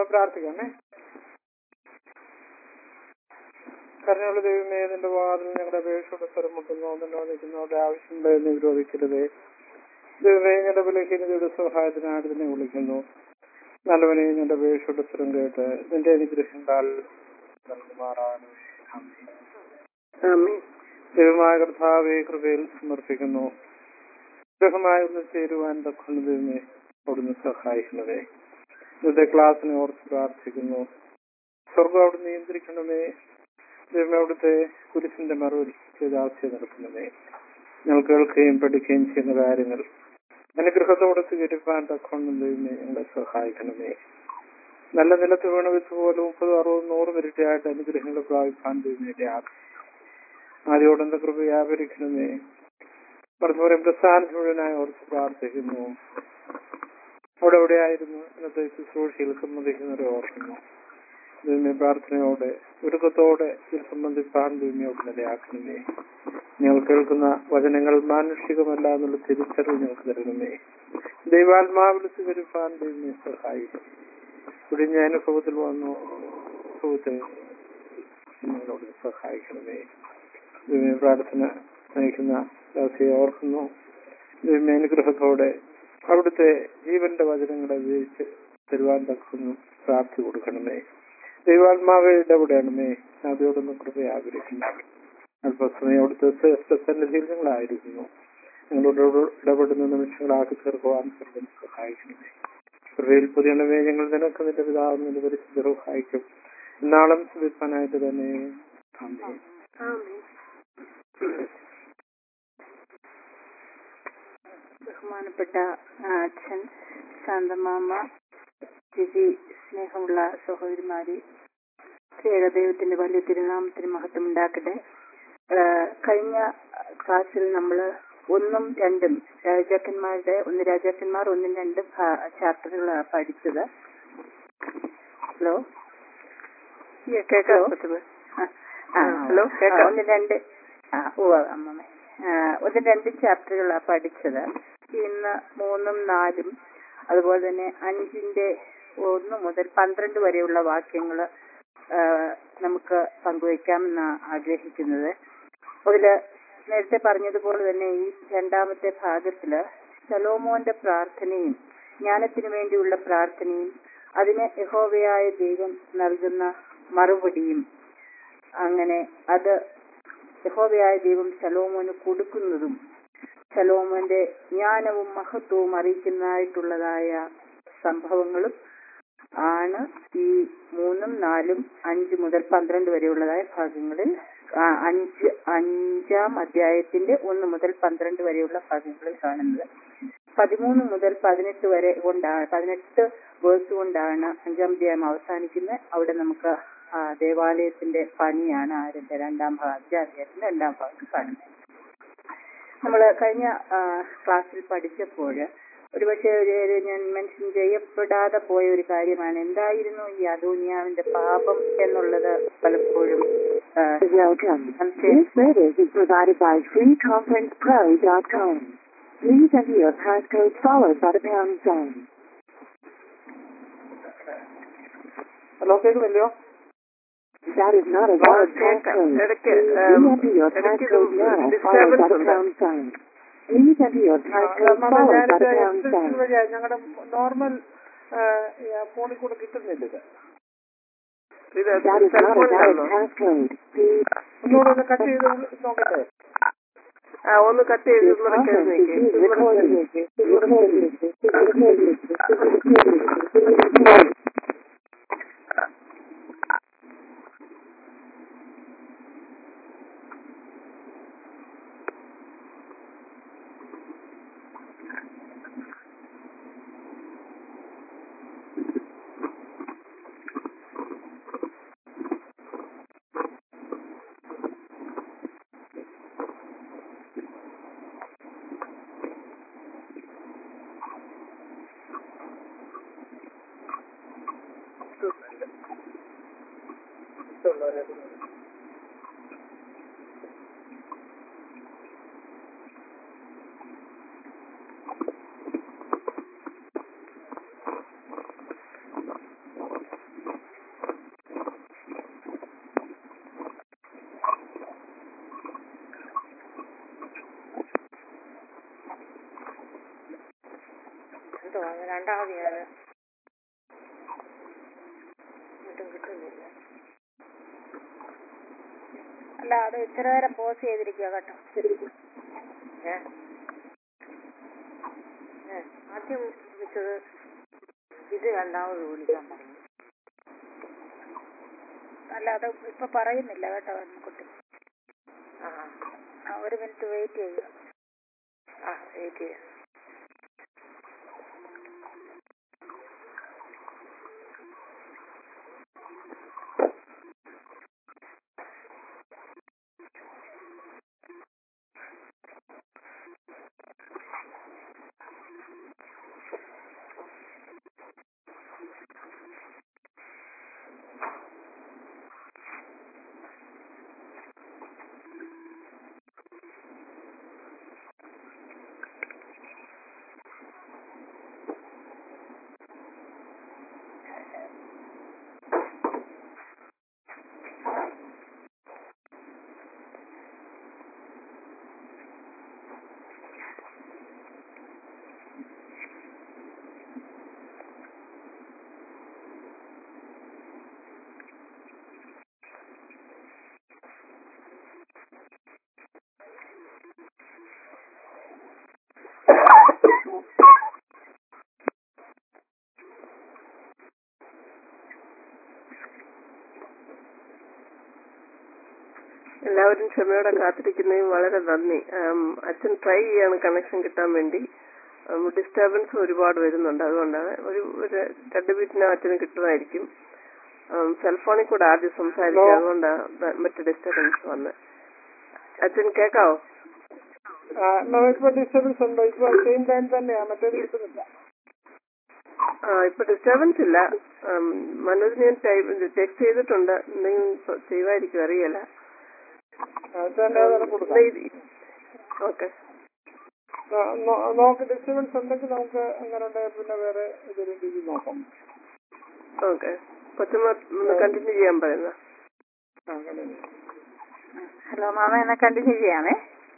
പ്രാർത്ഥിക്കണേ കരുണയുള്ള ദൈവമേ നിന്റെ വാതിൽ ഞങ്ങളുടെ അപേക്ഷയുടെ സ്വരം മുട്ടുന്നു നിന്നോ നിൽക്കുന്നു അവരുടെ ആവശ്യം എന്ന് വിരോധിക്കരുതേ ദൈവമേ ഞങ്ങളുടെ ബലഹീനതയുടെ സഹായത്തിനായിട്ട് തന്നെ വിളിക്കുന്നു നല്ലവനെ ഞങ്ങളുടെ അപേക്ഷയുടെ സ്വരം കേട്ട് നിന്റെ അനുഗ്രഹങ്ങളാൽ നൽകുമാറാണ് ദൈവമായ കർത്താവെ കൃപയിൽ സമർപ്പിക്കുന്നു ഗ്രഹമായി ഒന്ന് ചേരുവാൻ തക്കൊണ്ട് ദൈവമേ അവിടുന്ന് സഹായിക്കണമേ ഇന്നത്തെ ക്ലാസ്സിനെ ഓർത്ത് പ്രാർത്ഥിക്കുന്നു സ്വർഗം അവിടെ നിയന്ത്രിക്കണമേ ദൈവമേ അവിടുത്തെ കുരിശിന്റെ മറുപടി ചെയ്താസ്യ നടക്കണമേ ഞങ്ങൾ കേൾക്കുകയും പഠിക്കുകയും ചെയ്യുന്ന കാര്യങ്ങൾ അനുഗ്രഹത്തോടെ സ്വീകരിക്കാൻ തക്കൊണ്ട് ദൈവമേ ഞങ്ങളെ സഹായിക്കണമേ നല്ല നിലത്ത് വീണ വെച്ച് പോലെ മുപ്പത് അറുപത് നൂറ് മിനിറ്റായിട്ട് അനുഗ്രഹങ്ങൾ പ്രാപിക്കാൻ ദൈവമേ ആദ്യോടെ കൃപ വ്യാപരിക്കണമേ പറഞ്ഞ പ്രസ്ഥാനത്ത് മുഴുവനായി ഓർത്ത് പ്രാർത്ഥിക്കുന്നു അവിടെ എവിടെയായിരുന്നു ഇന്നത്തെ ശുശ്രൂഷയിൽ സംബന്ധിക്കുന്നവരെ ഓർക്കുന്നു ദൈവമേ പ്രാർത്ഥനയോടെ ഒരുക്കത്തോടെ ഇതിൽ സംബന്ധിപ്പാൻ ദൈവമയോട് നിലയാക്കണമേ ഞങ്ങൾ കേൾക്കുന്ന വചനങ്ങൾ മാനുഷികമല്ല എന്നുള്ള തിരിച്ചറിവ് ഞങ്ങൾക്ക് തരണമേ ദൈവാത്മാവിൽ സ്വീകരിപ്പാൻ ദൈവമേ സഹായിക്കും കുടിഞ്ഞ അനുഭവത്തിൽ വന്നു അനുഭവത്തെ നിങ്ങളോട് സഹായിക്കണമേ ദൈവമേ പ്രാർത്ഥന നയിക്കുന്ന ദാസിയെ ഓർക്കുന്നു ദൈവമേ അനുഗ്രഹത്തോടെ അവിടുത്തെ ജീവന്റെ വചനങ്ങളെ ഉപയോഗിച്ച് തരുവാൻ തക്കുന്നു പ്രാർത്ഥി കൊടുക്കണമേ ദൈവാത്മാവെ ഇടപെടണമേ അതോടൊന്ന് കൃപ ആഗ്രഹിക്കുന്നു അല്പസമയം അവിടുത്തെ സന്നിധിയിൽ ഞങ്ങളായിരിക്കുന്നു ഞങ്ങളോട് ഇടപെടുന്ന നിമിഷങ്ങളാക്കി തീർക്കുവാൻ സർവ്വം സഹായിക്കണമേ കൃപയിൽ പുതിയണമേ ഞങ്ങൾ നിനക്ക് നിന്റെ പിതാവ് നിന്റെ പരിശുദ്ധ സഹായിക്കും എന്നാളും സുവിധാനായിട്ട് തന്നെ ആമേൻ. ബഹുമാനപ്പെട്ട ആ, അച്ഛൻ ശാന്തമാമ ചേച്ചി സ്നേഹമുള്ള സഹോദരിമാരി ഏകദൈവത്തിന്റെ വലിയ തിരുനാമത്തിന് മഹത്വം ഉണ്ടാക്കട്ടെ ആ, കഴിഞ്ഞ ക്ലാസ്സിൽ നമ്മൾ ഒന്നും രണ്ടും രാജാക്കന്മാരുടെ ഒന്ന് രാജാക്കന്മാർ ഒന്നും രണ്ടും ചാപ്റ്ററുകളാണ് പഠിച്ചത് ഹലോ കേൾക്കാവോ ആ, ആ, ഹലോ കേൾക്കാം ഒന്ന് രണ്ട് ആ ഓ അമ്മമ്മ ഒന്ന് രണ്ട് ചാപ്റ്ററുകളാണ് പഠിച്ചത് ഇന്ന് മൂന്നും നാലും അതുപോലെ തന്നെ അഞ്ചിന്റെ ഒന്ന് മുതൽ പന്ത്രണ്ട് വരെയുള്ള വാക്യങ്ങൾ നമുക്ക് പങ്കുവയ്ക്കാമെന്നാണ് ആഗ്രഹിക്കുന്നത് അതില് നേരത്തെ പറഞ്ഞതുപോലെ തന്നെ ഈ രണ്ടാമത്തെ ഭാഗത്തില് ശലോമോന്റെ പ്രാർത്ഥനയും ജ്ഞാനത്തിനു വേണ്ടിയുള്ള പ്രാർത്ഥനയും അതിന് യഹോവയായ ദൈവം നൽകുന്ന മറുപടിയും അങ്ങനെ അത് യഹോവയായ ദൈവം ശലോമോന് കൊടുക്കുന്നതും ശലോമോന്റെ ജ്ഞാനവും മഹത്വവും അറിയിക്കുന്നതായിട്ടുള്ളതായ സംഭവങ്ങളും ആണ് ഈ മൂന്നും നാലും അഞ്ച് മുതൽ പന്ത്രണ്ട് വരെയുള്ളതായ ഭാഗങ്ങളിൽ ആ, അഞ്ച് അഞ്ചാം അധ്യായത്തിന്റെ ഒന്ന് മുതൽ പന്ത്രണ്ട് വരെയുള്ള ഭാഗങ്ങളിൽ കാണുന്നത് പതിമൂന്ന് മുതൽ പതിനെട്ട് വരെ കൊണ്ടാണ് പതിനെട്ട് വേഴ്സ് കൊണ്ടാണ് അഞ്ചാം അധ്യായം അവസാനിക്കുന്നത് അവിടെ നമുക്ക് ആ, ദേവാലയത്തിന്റെ പണിയാണ് ആരംഭ രണ്ടാം ഭാഗം അഞ്ചാം അധ്യായത്തിന്റെ രണ്ടാം ഭാഗത്ത് കാണുന്നത് നമ്മൾ കഴിഞ്ഞ ആ, ക്ലാസ്സിൽ പഠിച്ചപ്പോൾ ഒരുപക്ഷെ ഒരു ഒരു ഞാൻ മെൻഷൻ ചെയ്യപ്പെടാതെ പോയ ഒരു കാര്യമാണ് എന്തായിരുന്നു ഈ അദോനിയാവിന്റെ പാപം എന്നുള്ളത് പലപ്പോഴും ആ, Welcome. സംശയം This service is provided by freeconferencepro.com. Please enter your passcode followed by the pound sign. Hello കേൾക്കുന്നില്ലയോ That is not a valid passcode. ഇടയ്ക്ക്, Please ഉം, enter your ഇടയ്ക്ക് passcode now disturbance followed by the ഉണ്ട്. pound sign. Please enter your passcode followed by the pound sign. ഞങ്ങളുടെ normal ഫോണിൽ കൂടെ കിട്ടുന്നില്ല ഇത് That is not a valid passcode. Please ഒന്നുകൂടെ ഒന്ന് കട്ട് ചെയ്ത് നോക്കട്ടെ ഒന്ന് കട്ട് ചെയ്ത് This conference is being recorded. Recorded. Recorded. Recorded. രണ്ടാമത് ഞാൻ ഒട്ടും കിട്ടുന്നില്ല അല്ല അത് ഇത്ര നേരം പോസ് ചെയ്തിരിക്കുക കേട്ടോ ഏ? ഏ, ആദ്യം വിളിച്ചത് ഇത് രണ്ടാമത് വിളിക്കാൻ പറഞ്ഞു അല്ല അത് ഇപ്പൊ പറയുന്നില്ല കേട്ടോ കുട്ടി ആ ആ, ഒരു മിനിറ്റ് വെയിറ്റ് ചെയ്യുക ആ വെയിറ്റ് ചെയ്യാം എല്ലാവരും ക്ഷമയോടെ കാത്തിരിക്കുന്നതിന് വളരെ നന്ദി ആം, അച്ഛൻ ട്രൈ ചെയ്യാണ് കണക്ഷൻ കിട്ടാൻ വേണ്ടി ഡിസ്റ്റർബൻസ് ഒരുപാട് വരുന്നുണ്ട് അതുകൊണ്ടാണ് ഒരു ഒരു രണ്ട് വീട്ടിന് അച്ഛന് കിട്ടുമായിരിക്കും സെൽഫോണിൽ കൂടെ ആദ്യം സംസാരിക്കുക അതുകൊണ്ടാണ് ബ- മറ്റു ഡിസ്റ്റർബൻസ് വന്നത് അച്ഛൻ കേക്കാവോ ആ, നമുക്കിപ്പോ ഡിസ്റ്റർബൻസ് ഉണ്ടോ ഇപ്പൊ സെയിം ടൈം തന്നെയാ മറ്റേത് കിട്ടുന്നില്ല ആ ഇപ്പൊ ഡിസ്റ്റർബൻസ് ഇല്ല ആം, മനോജിന് ഞാൻ ടെക്സ്റ്റ് ചെയ്തിട്ടുണ്ട് എന്തെങ്കിലും ചെയ്യുമായിരിക്കും അറിയില്ല കൊടുക്കാം ഓക്കെ നോ- നോ- നോക്ക് ഡിസ്റ്റർബൻസ് ഉണ്ടെങ്കിൽ നമുക്ക് അങ്ങനെ ഉണ്ടെങ്കിൽ പിന്നെ വേറെ ഇതൊരു രീതി നോക്കാം ഓക്കെ കൊച്ചമ്മ കണ്ടിന്യൂ ചെയ്യാൻ പറയുന്ന അങ്ങനെ ഹലോ മാമ എന്നാ കണ്ടിന്യൂ ചെയ്യാമേ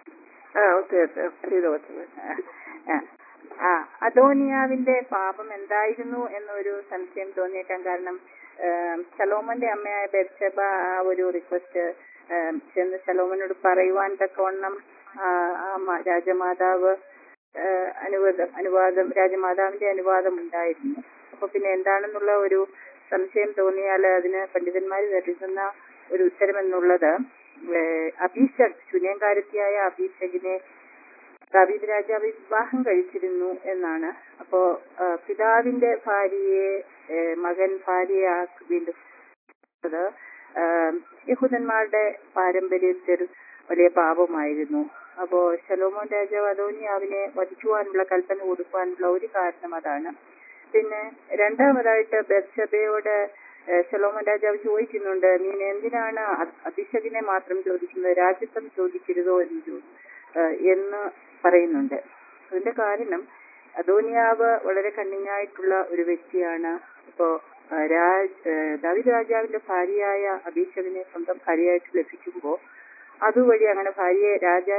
ആ ഓക്കെ ചെയ്തോ കൊച്ചമ്മ ആ, ആ അദോനിയാവിന്റെ പാപം എന്തായിരുന്നു എന്നൊരു സംശയം തോന്നിയേക്കാൻ കാരണം ഏം, ശലോമോന്റെ അമ്മയായ ബെർഷബ ആ ഒരു റിക്വസ്റ്റ് ചെന്ന് ശലോമോനോട് പറയുവാൻ തക്കവണ്ണം ആ, ആ മ- രാജമാതാവ് ഏ, അനുവാദം അനുവാദം രാജമാതാവിന്റെ അനുവാദം ഉണ്ടായിരുന്നു അപ്പൊ പിന്നെ എന്താണെന്നുള്ള ഒരു സംശയം തോന്നിയാൽ അതിന് പണ്ഡിതന്മാർ നൽകുന്ന ഒരു ഉത്തരം എന്നുള്ളത് ഏഹ് അഭിഷക് ശൂന്യകാരത്തിയായ അഭിഷകിനെ ദാവീദ് രാജാവ് വിവാഹം കഴിച്ചിരുന്നു എന്നാണ് അപ്പോ ആ, പിതാവിന്റെ ഭാര്യയെ ഏ, മകൻ ഭാര്യയെ വീണ്ടും അത് ആ, യഹൂദന്മാരുടെ പാരമ്പര്യത്തിൽ വലിയ പാപമായിരുന്നു അപ്പോ ശലോമോൻ രാജാവ് അദോനിയാവിനെ വധിക്കുവാനുള്ള കൽപ്പന കൊടുക്കുവാനുള്ള ഒരു കാരണം അതാണ് പിന്നെ രണ്ടാമതായിട്ട് ബെർഷബയോട് ഏഹ് ശലോമോൻ രാജാവ് ചോദിക്കുന്നുണ്ട് നീ എന്തിനാണ് അ- അഭിഷേകിനെ മാത്രം ചോദിക്കുന്നത് രാജ്യത്വം ചോദിക്കരുതോ എന്ന് ചോ- ഏഹ് എന്ന് പറയുന്നുണ്ട് അതിന്റെ കാരണം അദോനിയാവ് വളരെ കണ്ണിങ്ങായിട്ടുള്ള ഒരു വ്യക്തിയാണ് ഇപ്പോ ഏഹ് രാജ് ഏഹ് ദാവീദ് രാജാവിന്റെ ഭാര്യയായ അഭിഷേകിനെ സ്വന്തം ഭാര്യയായിട്ട് ലഭിക്കുമ്പോൾ അതുവഴി അങ്ങനെ ഭാര്യയെ രാജാ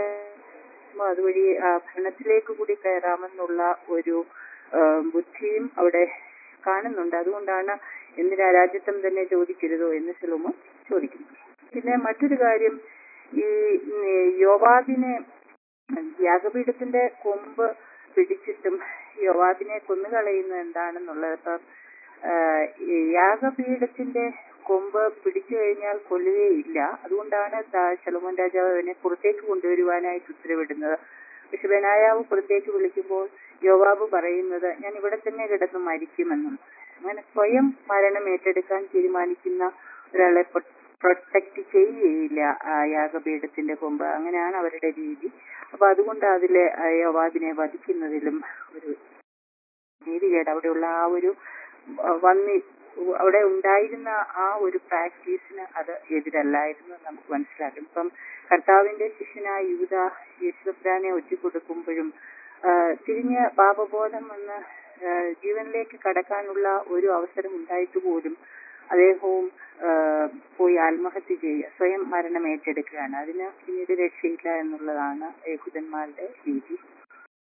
അതുവഴി ആ ഭരണത്തിലേക്ക് കൂടി കയറാമെന്നുള്ള ഒരു ആ, ബുദ്ധിയും അവിടെ കാണുന്നുണ്ട് അതുകൊണ്ടാണ് എന്തിനാ രാജ്യത്വം തന്നെ ചോദിക്കരുതോ എന്ന് ശലോമോ ചോദിക്കുന്നു പിന്നെ മറ്റൊരു കാര്യം ഈ ഉം, യോവാബിനെ യാഗപീഠത്തിന്റെ കൊമ്പ് പിടിച്ചിട്ടും യോവാബിനെ കൊന്നുകളയുന്നത് എന്താണെന്നുള്ളത് ഇപ്പം ആ, ഈ യാഗപീഠത്തിന്റെ കൊമ്പ് പിടിച്ചു കഴിഞ്ഞാൽ കൊല്ലുകയില്ല അതുകൊണ്ടാണ് ദാ- ശലോമോൻ രാജാവ് അവനെ പുറത്തേക്ക് കൊണ്ടുവരുവാനായിട്ട് ഉത്തരവിടുന്നത് പക്ഷെ ബെനായാവ് പുറത്തേക്ക് വിളിക്കുമ്പോൾ യോവാബ് പറയുന്നത് ഞാൻ ഇവിടെ തന്നെ കിടന്ന് മരിക്കുമെന്നും അങ്ങനെ സ്വയം മരണം ഏറ്റെടുക്കാൻ തീരുമാനിക്കുന്ന ഒരാളെ പ്രൊട്ടക്ട് ചെയ്യുകയില്ല ആ യാഗപീഠത്തിന്റെ കൊമ്പ് അങ്ങനെയാണ് അവരുടെ രീതി അപ്പൊ അതുകൊണ്ട് അതിലെ ആ യോവാബിനെ വധിക്കുന്നതിലും ഒരു നീതികേട് അവിടെയുള്ള ആ ഒരു ആ, വന്നി അവിടെ ഉണ്ടായിരുന്ന ആ ഒരു പ്രാക്ടീസിന് അത് എതിരല്ലായിരുന്നു എന്ന് നമുക്ക് മനസ്സിലാക്കും ഇപ്പം കർത്താവിന്റെ ശിഷ്യനായ യൂത യേശുദാനെ ഒറ്റിക്കൊടുക്കുമ്പോഴും ആ, തിരിഞ്ഞ് പാപബോധം വന്ന് ആ, ജീവനിലേക്ക് കടക്കാനുള്ള ഒരു അവസരം ഉണ്ടായിട്ട് പോലും അദ്ദേഹവും ആ, പോയി ആത്മഹത്യ ചെയ്യുക സ്വയം മരണം ഏറ്റെടുക്കുകയാണ് അതിന് പിന്നീട് രക്ഷയില്ല എന്നുള്ളതാണ് യഹൂദന്മാരുടെ രീതി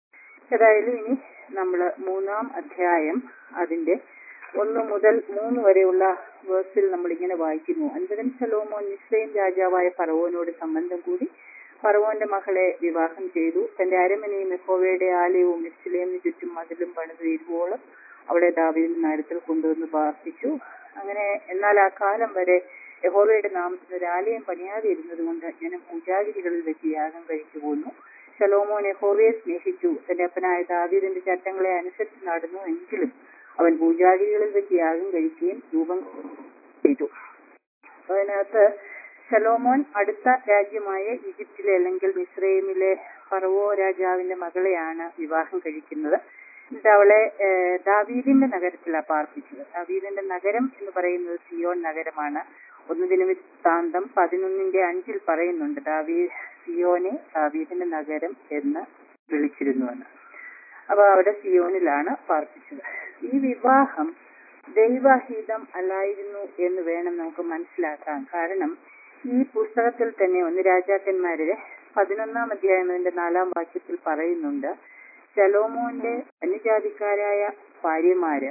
ഏതായാലും ഇനി നമ്മൾ മൂന്നാം അധ്യായം അതിന്റെ ഒന്ന് മുതൽ മൂന്ന് വരെയുള്ള വേഴ്സിൽ നമ്മൾ ഇങ്ങനെ വായിക്കുന്നു അൻപതൻ ശലോമോൻ മിസ്രൈം രാജാവായ ഫറവോനോട് സംബന്ധം കൂടി ഫറവോന്റെ മകളെ വിവാഹം ചെയ്തു തന്റെ അരമനയും യഹോവയുടെ ആലയവും മിസ്ലേമിന് ചുറ്റും മതിലും പണിത് ഇരുവോളം അവളെ ദാവീദിന്റെ നഗരത്തിൽ കൊണ്ടുവന്ന് പാർപ്പിച്ചു അങ്ങനെ എന്നാൽ ആ കാലം വരെ യഹോവയുടെ നാമത്തിൽ ഒരു ആലയം പണിയാതെ ഇരുന്നത് കൊണ്ട് ജനം പൂജാഗിരികളിൽ വെച്ച് യാഗം കഴിച്ചു പോന്നു ശലോമോൻ യഹോവയെ സ്നേഹിച്ചു തന്റെ അപ്പനായ ദാവീദിന്റെ ചട്ടങ്ങളെ അനുസരിച്ച് നടന്നു എങ്കിലും അവൻ പൂജാഗിരികളിൽ വെച്ച് യാഗം കഴിക്കുകയും രൂപം ചെയ്തു അതിനകത്ത് ശലോമോൻ അടുത്ത രാജ്യമായ ഈജിപ്തിലെ അല്ലെങ്കിൽ മിസ്രൈമിലെ ഫറവോ രാജാവിന്റെ മകളെയാണ് വിവാഹം കഴിക്കുന്നത് എന്നിട്ട് അവളെ ഏഹ്, ദാവീദിന്റെ നഗരത്തിലാണ് പാർപ്പിച്ചത് ദാവീദിന്റെ നഗരം എന്ന് പറയുന്നത് സിയോൺ നഗരമാണ് ഒന്ന് ദിനവൃത്താന്തം പതിനൊന്നിന്റെ അഞ്ചിൽ പറയുന്നുണ്ട് ദാവീ സിയോനെ ദാവീദിന്റെ നഗരം എന്ന് വിളിച്ചിരുന്നുവെന്ന് അപ്പൊ അവിടെ സിയോനിലാണ് പാർപ്പിച്ചത് ഈ വിവാഹം ദൈവഹിതം അല്ലായിരുന്നു എന്ന് വേണം നമുക്ക് മനസ്സിലാക്കാൻ കാരണം ഈ പുസ്തകത്തിൽ തന്നെ ഒന്ന് രാജാക്കന്മാരിലെ പതിനൊന്നാം അധ്യായം അതിന്റെ നാലാം വാക്യത്തിൽ പറയുന്നുണ്ട് ശലോമോന്റെ അന്യജാതിക്കാരായ ഭാര്യമാര്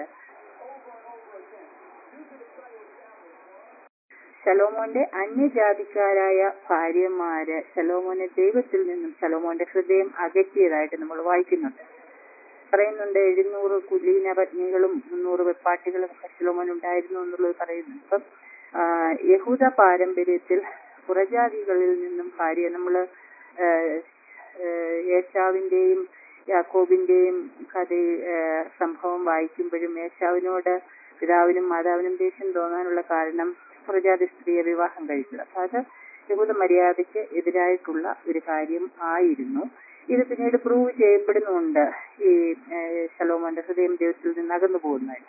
ശലോമോന്റെ അന്യജാതിക്കാരായ ഭാര്യമാര് ശലോമോനെ ദൈവത്തിൽ നിന്നും ശലോമോന്റെ ഹൃദയം അകറ്റിയതായിട്ട് നമ്മൾ വായിക്കുന്നുണ്ട് പറയുന്നുണ്ട് എഴുന്നൂറ് കുലീന പത്നികളും മുന്നൂറ് വെപ്പാട്ടികളും ശലോമോൻ ഉണ്ടായിരുന്നു എന്നുള്ളത് പറയുന്നുണ്ട് അപ്പം ആ, യഹൂദ പാരമ്പര്യത്തിൽ പുറജാതികളിൽ നിന്നും ഭാര്യ നമ്മള് ആ, ആ, യേശാവിന്റെയും യാക്കോബിന്റെയും കഥ ആ, സംഭവം വായിക്കുമ്പോഴും യേശാവിനോട് പിതാവിനും മാതാവിനും ദേഷ്യം തോന്നാനുള്ള കാരണം പുറജാതി സ്ത്രീയെ വിവാഹം കഴിച്ചത് അപ്പൊ അത് യഹൂദ മര്യാദയ്ക്ക് എതിരായിട്ടുള്ള ഒരു കാര്യം ആയിരുന്നു ഇത് പിന്നീട് പ്രൂവ് ചെയ്യപ്പെടുന്നുണ്ട് ഈ ഏഹ്, ശലോമോന്റെ ഹൃദയം ദൈവത്തിൽ നിന്ന് അകന്നു പോകുന്നതായിട്ട്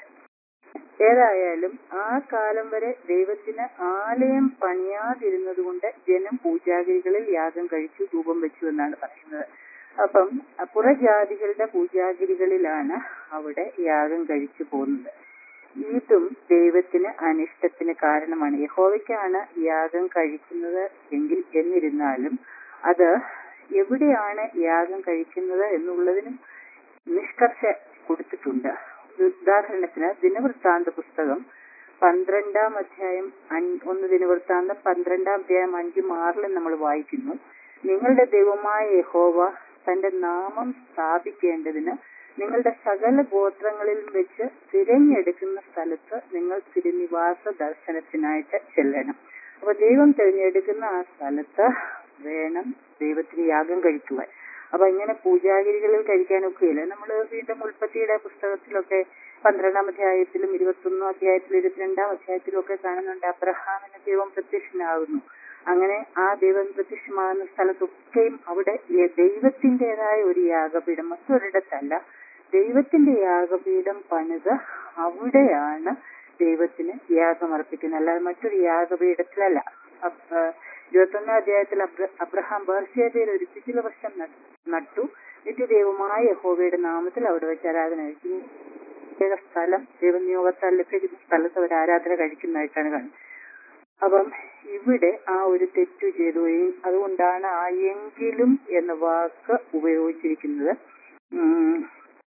ഏതായാലും ആ കാലം വരെ ദൈവത്തിന് ആലയം പണിയാതിരുന്നത് കൊണ്ട് ജനം പൂജാഗിരികളിൽ യാഗം കഴിച്ചു ധൂപം വെച്ചു എന്നാണ് പറയുന്നത് അപ്പം അഹ് പുറജാതികളുടെ പൂജാഗിരികളിലാണ് അവിടെ യാഗം കഴിച്ചു പോകുന്നത് ഇതും ദൈവത്തിന് അനിഷ്ടത്തിന് കാരണമാണ് യഹോവയ്ക്കാണ് യാഗം കഴിക്കുന്നത് എങ്കിൽ എന്നിരുന്നാലും അത് എവിടെയാണ് യാഗം കഴിക്കുന്നത് എന്നുള്ളതിനും നിഷ്കർഷ കൊടുത്തിട്ടുണ്ട് ഉദാഹരണത്തിന് ദിനവൃത്താന്ത പുസ്തകം പന്ത്രണ്ടാം അധ്യായം അഞ്ച്- ഒന്ന് ദിനവൃത്താന്തം പന്ത്രണ്ടാം അധ്യായം അഞ്ചും ആറിലും നമ്മൾ വായിക്കുന്നു നിങ്ങളുടെ ദൈവമായ യഹോവ തന്റെ നാമം സ്ഥാപിക്കേണ്ടതിന് നിങ്ങളുടെ സകല ഗോത്രങ്ങളിലും വെച്ച് തിരഞ്ഞെടുക്കുന്ന സ്ഥലത്ത് നിങ്ങൾ തിരുനിവാസ ദർശനത്തിനായിട്ട് ചെല്ലണം അപ്പൊ ദൈവം തിരഞ്ഞെടുക്കുന്ന ആ സ്ഥലത്ത് വേണം ദൈവത്തിന് യാഗം കഴിക്കുവാൻ അപ്പൊ ഇങ്ങനെ പൂജാഗിരികളിൽ കഴിക്കാനൊക്കെയില്ല നമ്മൾ വീണ്ടും ഉൽപ്പത്തിയുടെ പുസ്തകത്തിലൊക്കെ പന്ത്രണ്ടാം അധ്യായത്തിലും ഇരുപത്തൊന്നാം അധ്യായത്തിലും ഇരുപത്തിരണ്ടാം അധ്യായത്തിലും ഒക്കെ കാണുന്നുണ്ട് അബ്രഹാമിന് ദൈവം പ്രത്യക്ഷനാകുന്നു അങ്ങനെ ആ ദൈവം പ്രത്യക്ഷമാകുന്ന സ്ഥലത്തൊക്കെയും അവിടെ ഈ ദൈവത്തിൻ്റെതായ ഒരു യാഗപീഠം മറ്റൊരിടത്തല്ല ദൈവത്തിന്റെ യാഗപീഠം പണിത് അവിടെയാണ് ദൈവത്തിന് യാഗമർപ്പിക്കുന്നത് അല്ലാതെ മറ്റൊരു യാഗപീഠത്തിലല്ല അപ്പ- ആ, ഇരുപത്തൊന്നാം അധ്യായത്തിൽ അബ്ര- അബ്രഹാം ബേർഷേബയിൽ ഒരു പിച്ചില വർഷം നട്ടു നിത്യദൈവമായ യഹോവയുടെ നാമത്തിൽ അവിടെ വെച്ച് ആരാധന കഴിച്ചു ഈ പ്രത്യേക സ്ഥലം ദൈവനിയോഗത്താൽ ലഭിക്കുന്ന സ്ഥലത്ത് അവർ ആരാധന കഴിക്കുന്നതായിട്ടാണ് കാണുന്നത് അപ്പം ഇവിടെ ആ ഒരു തെറ്റു ചെയ്തു ഈ- അതുകൊണ്ടാണ് ആ എങ്കിലും എന്ന വാക്ക് ഉപയോഗിച്ചിരിക്കുന്നത് ഉം.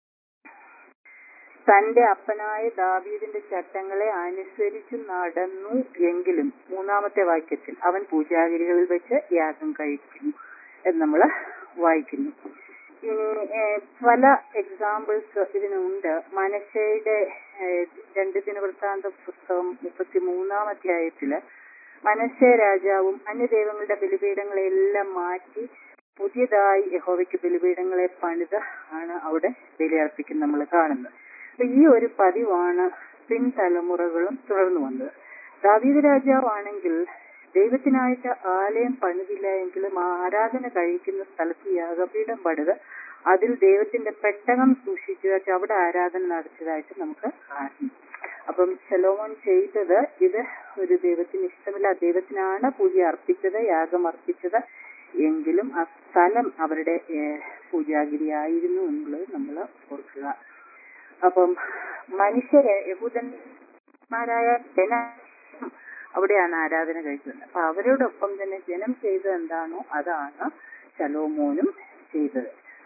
തന്റെ അപ്പനായ ദാവീദിന്റെ ചട്ടങ്ങളെ അനുസരിച്ച് നടന്നു എങ്കിലും മൂന്നാമത്തെ വാക്യത്തിൽ അവൻ പൂജാഗിരികളിൽ വെച്ച് യാഗം കഴിക്കുന്നു എന്ന് നമ്മൾ വായിക്കുന്നു ഇനി ഏഹ്, പല എക്സാമ്പിൾസ് ഇതിനുണ്ട് മനശയുടെ ഏഹ്, രണ്ട് ദിനവൃത്താന്ത പുസ്തകം മുപ്പത്തി മൂന്നാം അധ്യായത്തില് മനശ്ശെ രാജാവും അന്യദൈവങ്ങളുടെ ബലിപീഠങ്ങളെല്ലാം മാറ്റി പുതിയതായി യഹോവയ്ക്ക് ബലിപീഠങ്ങളെ പണിത് ആണ് അവിടെ ബലിയർപ്പിക്കുന്നത് നമ്മൾ കാണുന്നത് അപ്പൊ ഈ ഒരു പതിവാണ് പിൻതലമുറകളും തുടർന്നു വന്നത് ദാവീദ് രാജാവാണെങ്കിൽ ദൈവത്തിനായിട്ട് ആലയം പണിതില്ല എങ്കിലും ആ ആരാധന കഴിക്കുന്ന സ്ഥലത്ത് യാഗപീഠം പണിത് അതിൽ ദൈവത്തിന്റെ പെട്ടകം സൂക്ഷിച്ചു വെച്ച് അവിടെ ആരാധന നടത്തിയതായിട്ട് നമുക്ക് കാണുന്നു അപ്പം ശലോമോൻ ചെയ്തത് ഇത് ഒരു ദൈവത്തിന് ഇഷ്ടമില്ല ദൈവത്തിനാണ് പൂജ അർപ്പിച്ചത് യാഗം അർപ്പിച്ചത് എങ്കിലും ആ സ്ഥലം അവരുടെ ഏഹ്, പൂജാഗിരിയായിരുന്നു എന്നുള്ളത് നമ്മൾ ഓർക്കുക അപ്പം മനുഷ്യരെ യഹൂദന്മാരായ ജനം അവിടെയാണ് ആരാധന കഴിച്ചത് അപ്പൊ അവരോടൊപ്പം തന്നെ ജനം ചെയ്തത് എന്താണോ അതാണ് ശലോമോനും ചെയ്തത്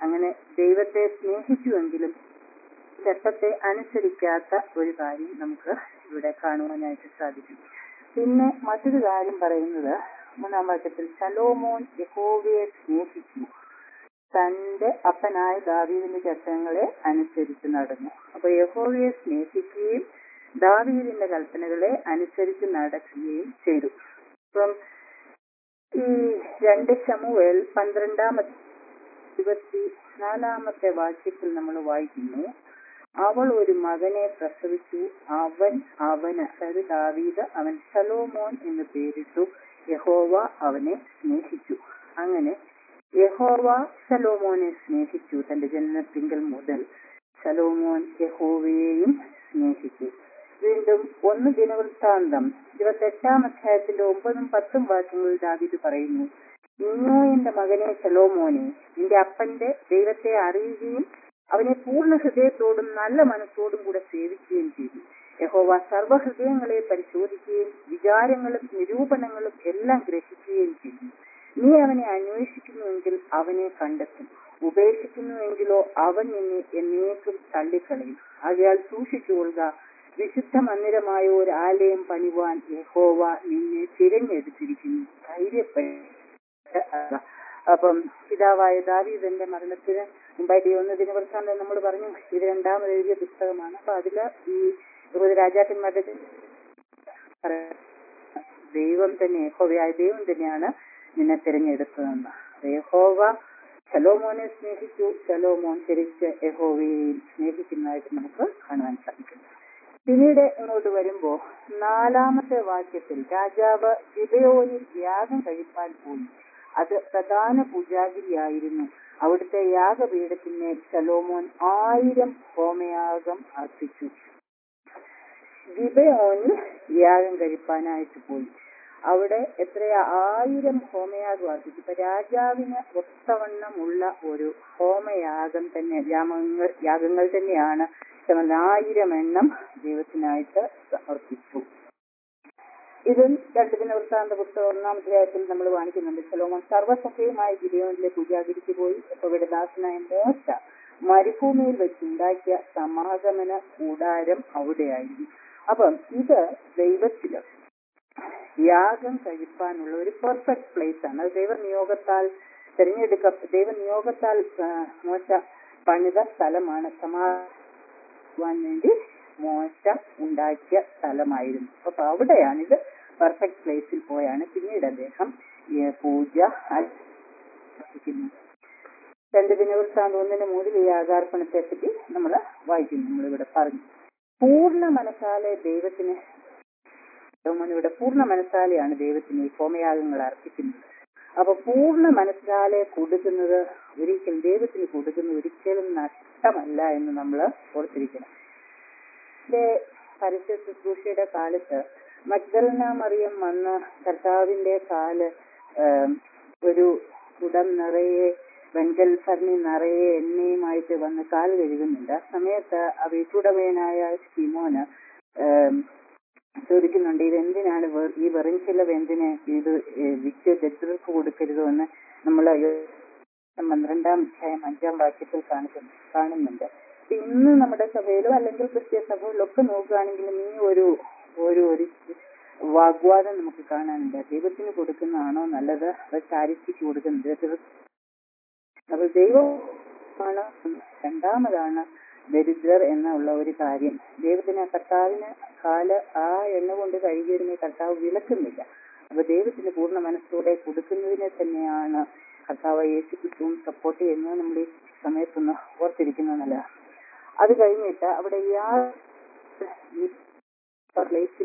അങ്ങനെ ദൈവത്തെ സ്നേഹിച്ചുവെങ്കിലും ചട്ടത്തെ അനുസരിക്കാത്ത ഒരു കാര്യം നമുക്ക് ഇവിടെ കാണുവാനായിട്ട് സാധിക്കും പിന്നെ മറ്റൊരു കാര്യം പറയുന്നത് മൂന്നാം വാക്യത്തിൽ ശലോമോൻ യഹോവയെ സ്നേഹിച്ചു തന്റെ അപ്പനായ ദാവീദിന്റെ ചട്ടങ്ങളെ അനുസരിച്ച് നടന്നു അപ്പൊ യഹോവയെ സ്നേഹിക്കുകയും ദാവീദിന്റെ കൽപ്പനകളെ അനുസരിച്ച് നടക്കുകയും ചെയ്തു അപ്പം ഈ രണ്ട് ശമുവേൽ പന്ത്രണ്ടാമത്തെ ഇരുപത്തി നാലാമത്തെ വാക്യത്തിൽ നമ്മൾ വായിക്കുന്നു അവൾ ഒരു മകനെ പ്രസവിച്ചു അവൻ അവന് അതായത് ദാവീദ് അവൻ ശലോമോൻ എന്ന് പേരിട്ടു യഹോവ അവനെ സ്നേഹിച്ചു അങ്ങനെ യഹോവ ശലോമോനെ സ്നേഹിച്ചു തന്റെ ജനനത്തിങ്കൽ മുതൽ ശലോമോൻ യഹോവയെയും സ്നേഹിച്ചു വീണ്ടും ഒന്ന് ദിനവൃത്താന്തം ഇരുപത്തെട്ടാം അധ്യായത്തിന്റെ ഒമ്പതും പത്തും വാക്യങ്ങളിൽ ദാവീദ് പറയുന്നു നീയോ എന്റെ മകനെ ശലോമോനെ നിന്റെ അപ്പന്റെ ദൈവത്തെ അറിയുകയും അവനെ പൂർണ്ണ ഹൃദയത്തോടും നല്ല മനസ്സോടും കൂടെ സേവിക്കുകയും ചെയ്തു യഹോവ സർവഹൃദയങ്ങളെ പരിശോധിക്കുകയും വിചാരങ്ങളും നിരൂപണങ്ങളും എല്ലാം ഗ്രഹിക്കുകയും ചെയ്തു നീ അവനെ അന്വേഷിക്കുന്നുവെങ്കിൽ അവനെ കണ്ടെത്തും ഉപേക്ഷിക്കുന്നുവെങ്കിലോ അവൻ നിന്നെ എന്നേക്കും തള്ളിക്കളയും ആകയാൽ സൂക്ഷിച്ചുകൊള്ളുക വിശുദ്ധ മന്ദിരമായ ഒരു ആലയം പണിവാൻ യഹോവ നിന്നെ തിരഞ്ഞെടുത്തിരിക്കുന്നു ധൈര്യപ്പെട്ട അപ്പം പിതാവായ ദാവീദന്റെ മരണത്തിന് മുമ്പായിട്ട് ഈ ഒന്ന് ദിനവൃത്താന്തം നമ്മൾ പറഞ്ഞു ഇത് രണ്ടാമത് എഴുതിയ പുസ്തകമാണ് അപ്പൊ അതില് ഈ ഇരുപത് രാജാക്കന്മാരുടെ പറ- ദൈവം തന്നെ യഹോവയായ ദൈവം തന്നെയാണ് നിന്നെ തിരഞ്ഞെടുത്തതെന്ന് അപ്പൊ യഹോവ ശലോമോനെ സ്നേഹിച്ചു ശലോമോൻ തിരിച്ച് യഹോവയെയും സ്നേഹിക്കുന്നതായിട്ട് നമുക്ക് കാണുവാൻ സാധിക്കും പിന്നീട് ഇങ്ങോട്ട് വരുമ്പോ നാലാമത്തെ വാക്യത്തിൽ രാജാവ് ഗിബയോനിൽ യാഗം കഴിപ്പാൻ പോയി അത് പ്രധാന പൂജാഗിരിയായിരുന്നു അവിടുത്തെ യാഗപീഠത്തിന്മേൽ ശലോമോൻ ആയിരം ഹോമയാഗം അർപ്പിച്ചു ഗിബയോനിൽ യാഗം കഴിപ്പാനായിട്ട് പോയി അവിടെ എത്രയാ ആയിരം ഹോമയാഗം അർപ്പിച്ചു ഇപ്പൊ രാജാവിന് ഒത്തവണ്ണമുള്ള ഒരു ഹോമയാഗം തന്നെ യാഗങ്ങൾ യാഗങ്ങൾ തന്നെയാണ് ശമൻ ആയിരം എണ്ണം ദൈവത്തിനായിട്ട് സമർപ്പിച്ചു ഇതിൽ രണ്ട് ദിന വൃത്താന്ത പുസ്തകം ഒന്നാം അധ്യായത്തിൽ നമ്മൾ കാണിക്കുന്നുണ്ട് സലോമോൻ സർവ്വസഭയുമായി ഗിരിയോനിലെ പൂജാഗിരിക്ക് പോയി യഹോവയുടെ ദാസനായ മോശ മരുഭൂമിയിൽ വെച്ചുണ്ടാക്കിയ സമാഗമന കൂടാരം അവിടെയായിരുന്നു അപ്പം ഇത് ദൈവത്തില് യാഗം കഴിപ്പാനുള്ള ഒരു പെർഫെക്റ്റ് പ്ലേസ് ആണ് അത് ദൈവനിയോഗത്താൽ തിരഞ്ഞെടുക്ക ദൈവനിയോഗത്താൽ ആ, മോശ പണിത സ്ഥലമാണ് സമാധാൻ വേണ്ടി മോശ ഉണ്ടാക്കിയ സ്ഥലമായിരുന്നു അപ്പൊ അവിടെയാണിത് പെർഫെക്റ്റ് പ്ലേസിൽ പോയാണ് പിന്നീട് അദ്ദേഹം ഈ പൂജ ആരംഭിക്കുന്നത് രണ്ട് ദിനവൃത്താന്ത ഒന്നിന് മൂന്നിൽ ഈ യാഗാർപ്പണത്തെ പറ്റി നമ്മൾ വായിക്കുന്നു നമ്മളിവിടെ പറഞ്ഞു പൂർണ്ണ മനസ്സാലെ ദൈവത്തിന് ഇവിടെ പൂർണ്ണ മനസ്സാലെയാണ് ദൈവത്തിന് ഈ ഹോമയാഗങ്ങൾ അർപ്പിക്കുന്നത് അപ്പൊ പൂർണ്ണ മനസ്സാലെ കൊടുക്കുന്നത് ഒരിക്കലും ദൈവത്തിന് കൊടുക്കുന്നത് ഒരിക്കലും നഷ്ടമല്ല എന്ന് നമ്മൾ ഓർത്തിരിക്കണം ഇതിന്റെ പരസ്യ ശുശ്രൂഷയുടെ കാലത്ത് മഗ്ദലന മറിയം വന്ന് കർത്താവിന്റെ കാല് ആം, ഒരു കുടം നിറയെ വെങ്കൽ ഭരണി നിറയെ എണ്ണയുമായിട്ട് വന്ന് കാൽ കഴുകുന്നുണ്ട് ആ സമയത്ത് ആ വീട്ടുടമയനായ ശിമോന് ആം, ചോദിക്കുന്നുണ്ട് ഇത് എന്തിനാണ് വെ- ഈ വെറും ചിലവ് എന്തിന് ഇത് ഏ, വിറ്റ് ദരിദ്രർക്ക് കൊടുക്കരുതോ എന്ന് നമ്മൾ പന്ത്രണ്ടാം അധ്യായം അഞ്ചാം വാക്യത്തിൽ കാണിക്കുന്നു കാണുന്നുണ്ട് അപ്പൊ ഇന്ന് നമ്മുടെ സഭയിലോ അല്ലെങ്കിൽ ക്രിസ്ത്യ സഭയിലോ ഒക്കെ നോക്കുകയാണെങ്കിലും ഈ ഒരു ഒരു ഒരു വാഗ്വാദം നമുക്ക് കാണാനുണ്ട് ദൈവത്തിന് കൊടുക്കുന്നതാണോ നല്ലത് അത് ചാരിറ്റിക്ക് കൊടുക്കുന്നത് അപ്പൊ ദൈവമാണ് രണ്ടാമതാണ് ദരിദ്രർ എന്നുള്ള ഒരു കാര്യം ദൈവത്തിന് കർത്താവിന് കാല് ആ എണ്ണ കൊണ്ട് കഴുകിയതിനെ കർത്താവ് വിലക്കുന്നില്ല അപ്പൊ ദൈവത്തിന് പൂർണ്ണ മനസ്സോടെ കൊടുക്കുന്നതിനെ തന്നെയാണ് കർത്താവ് യേശു ക്രിസ്തുവും സപ്പോർട്ട് ചെയ്യുന്നത് നമ്മൾ ഈ സമയത്തൊന്ന് ഓർത്തിരിക്കുന്നത് നല്ലതാണ് അത് കഴിഞ്ഞിട്ട് അവിടെ യാ ഈ പ്ലേസിൽ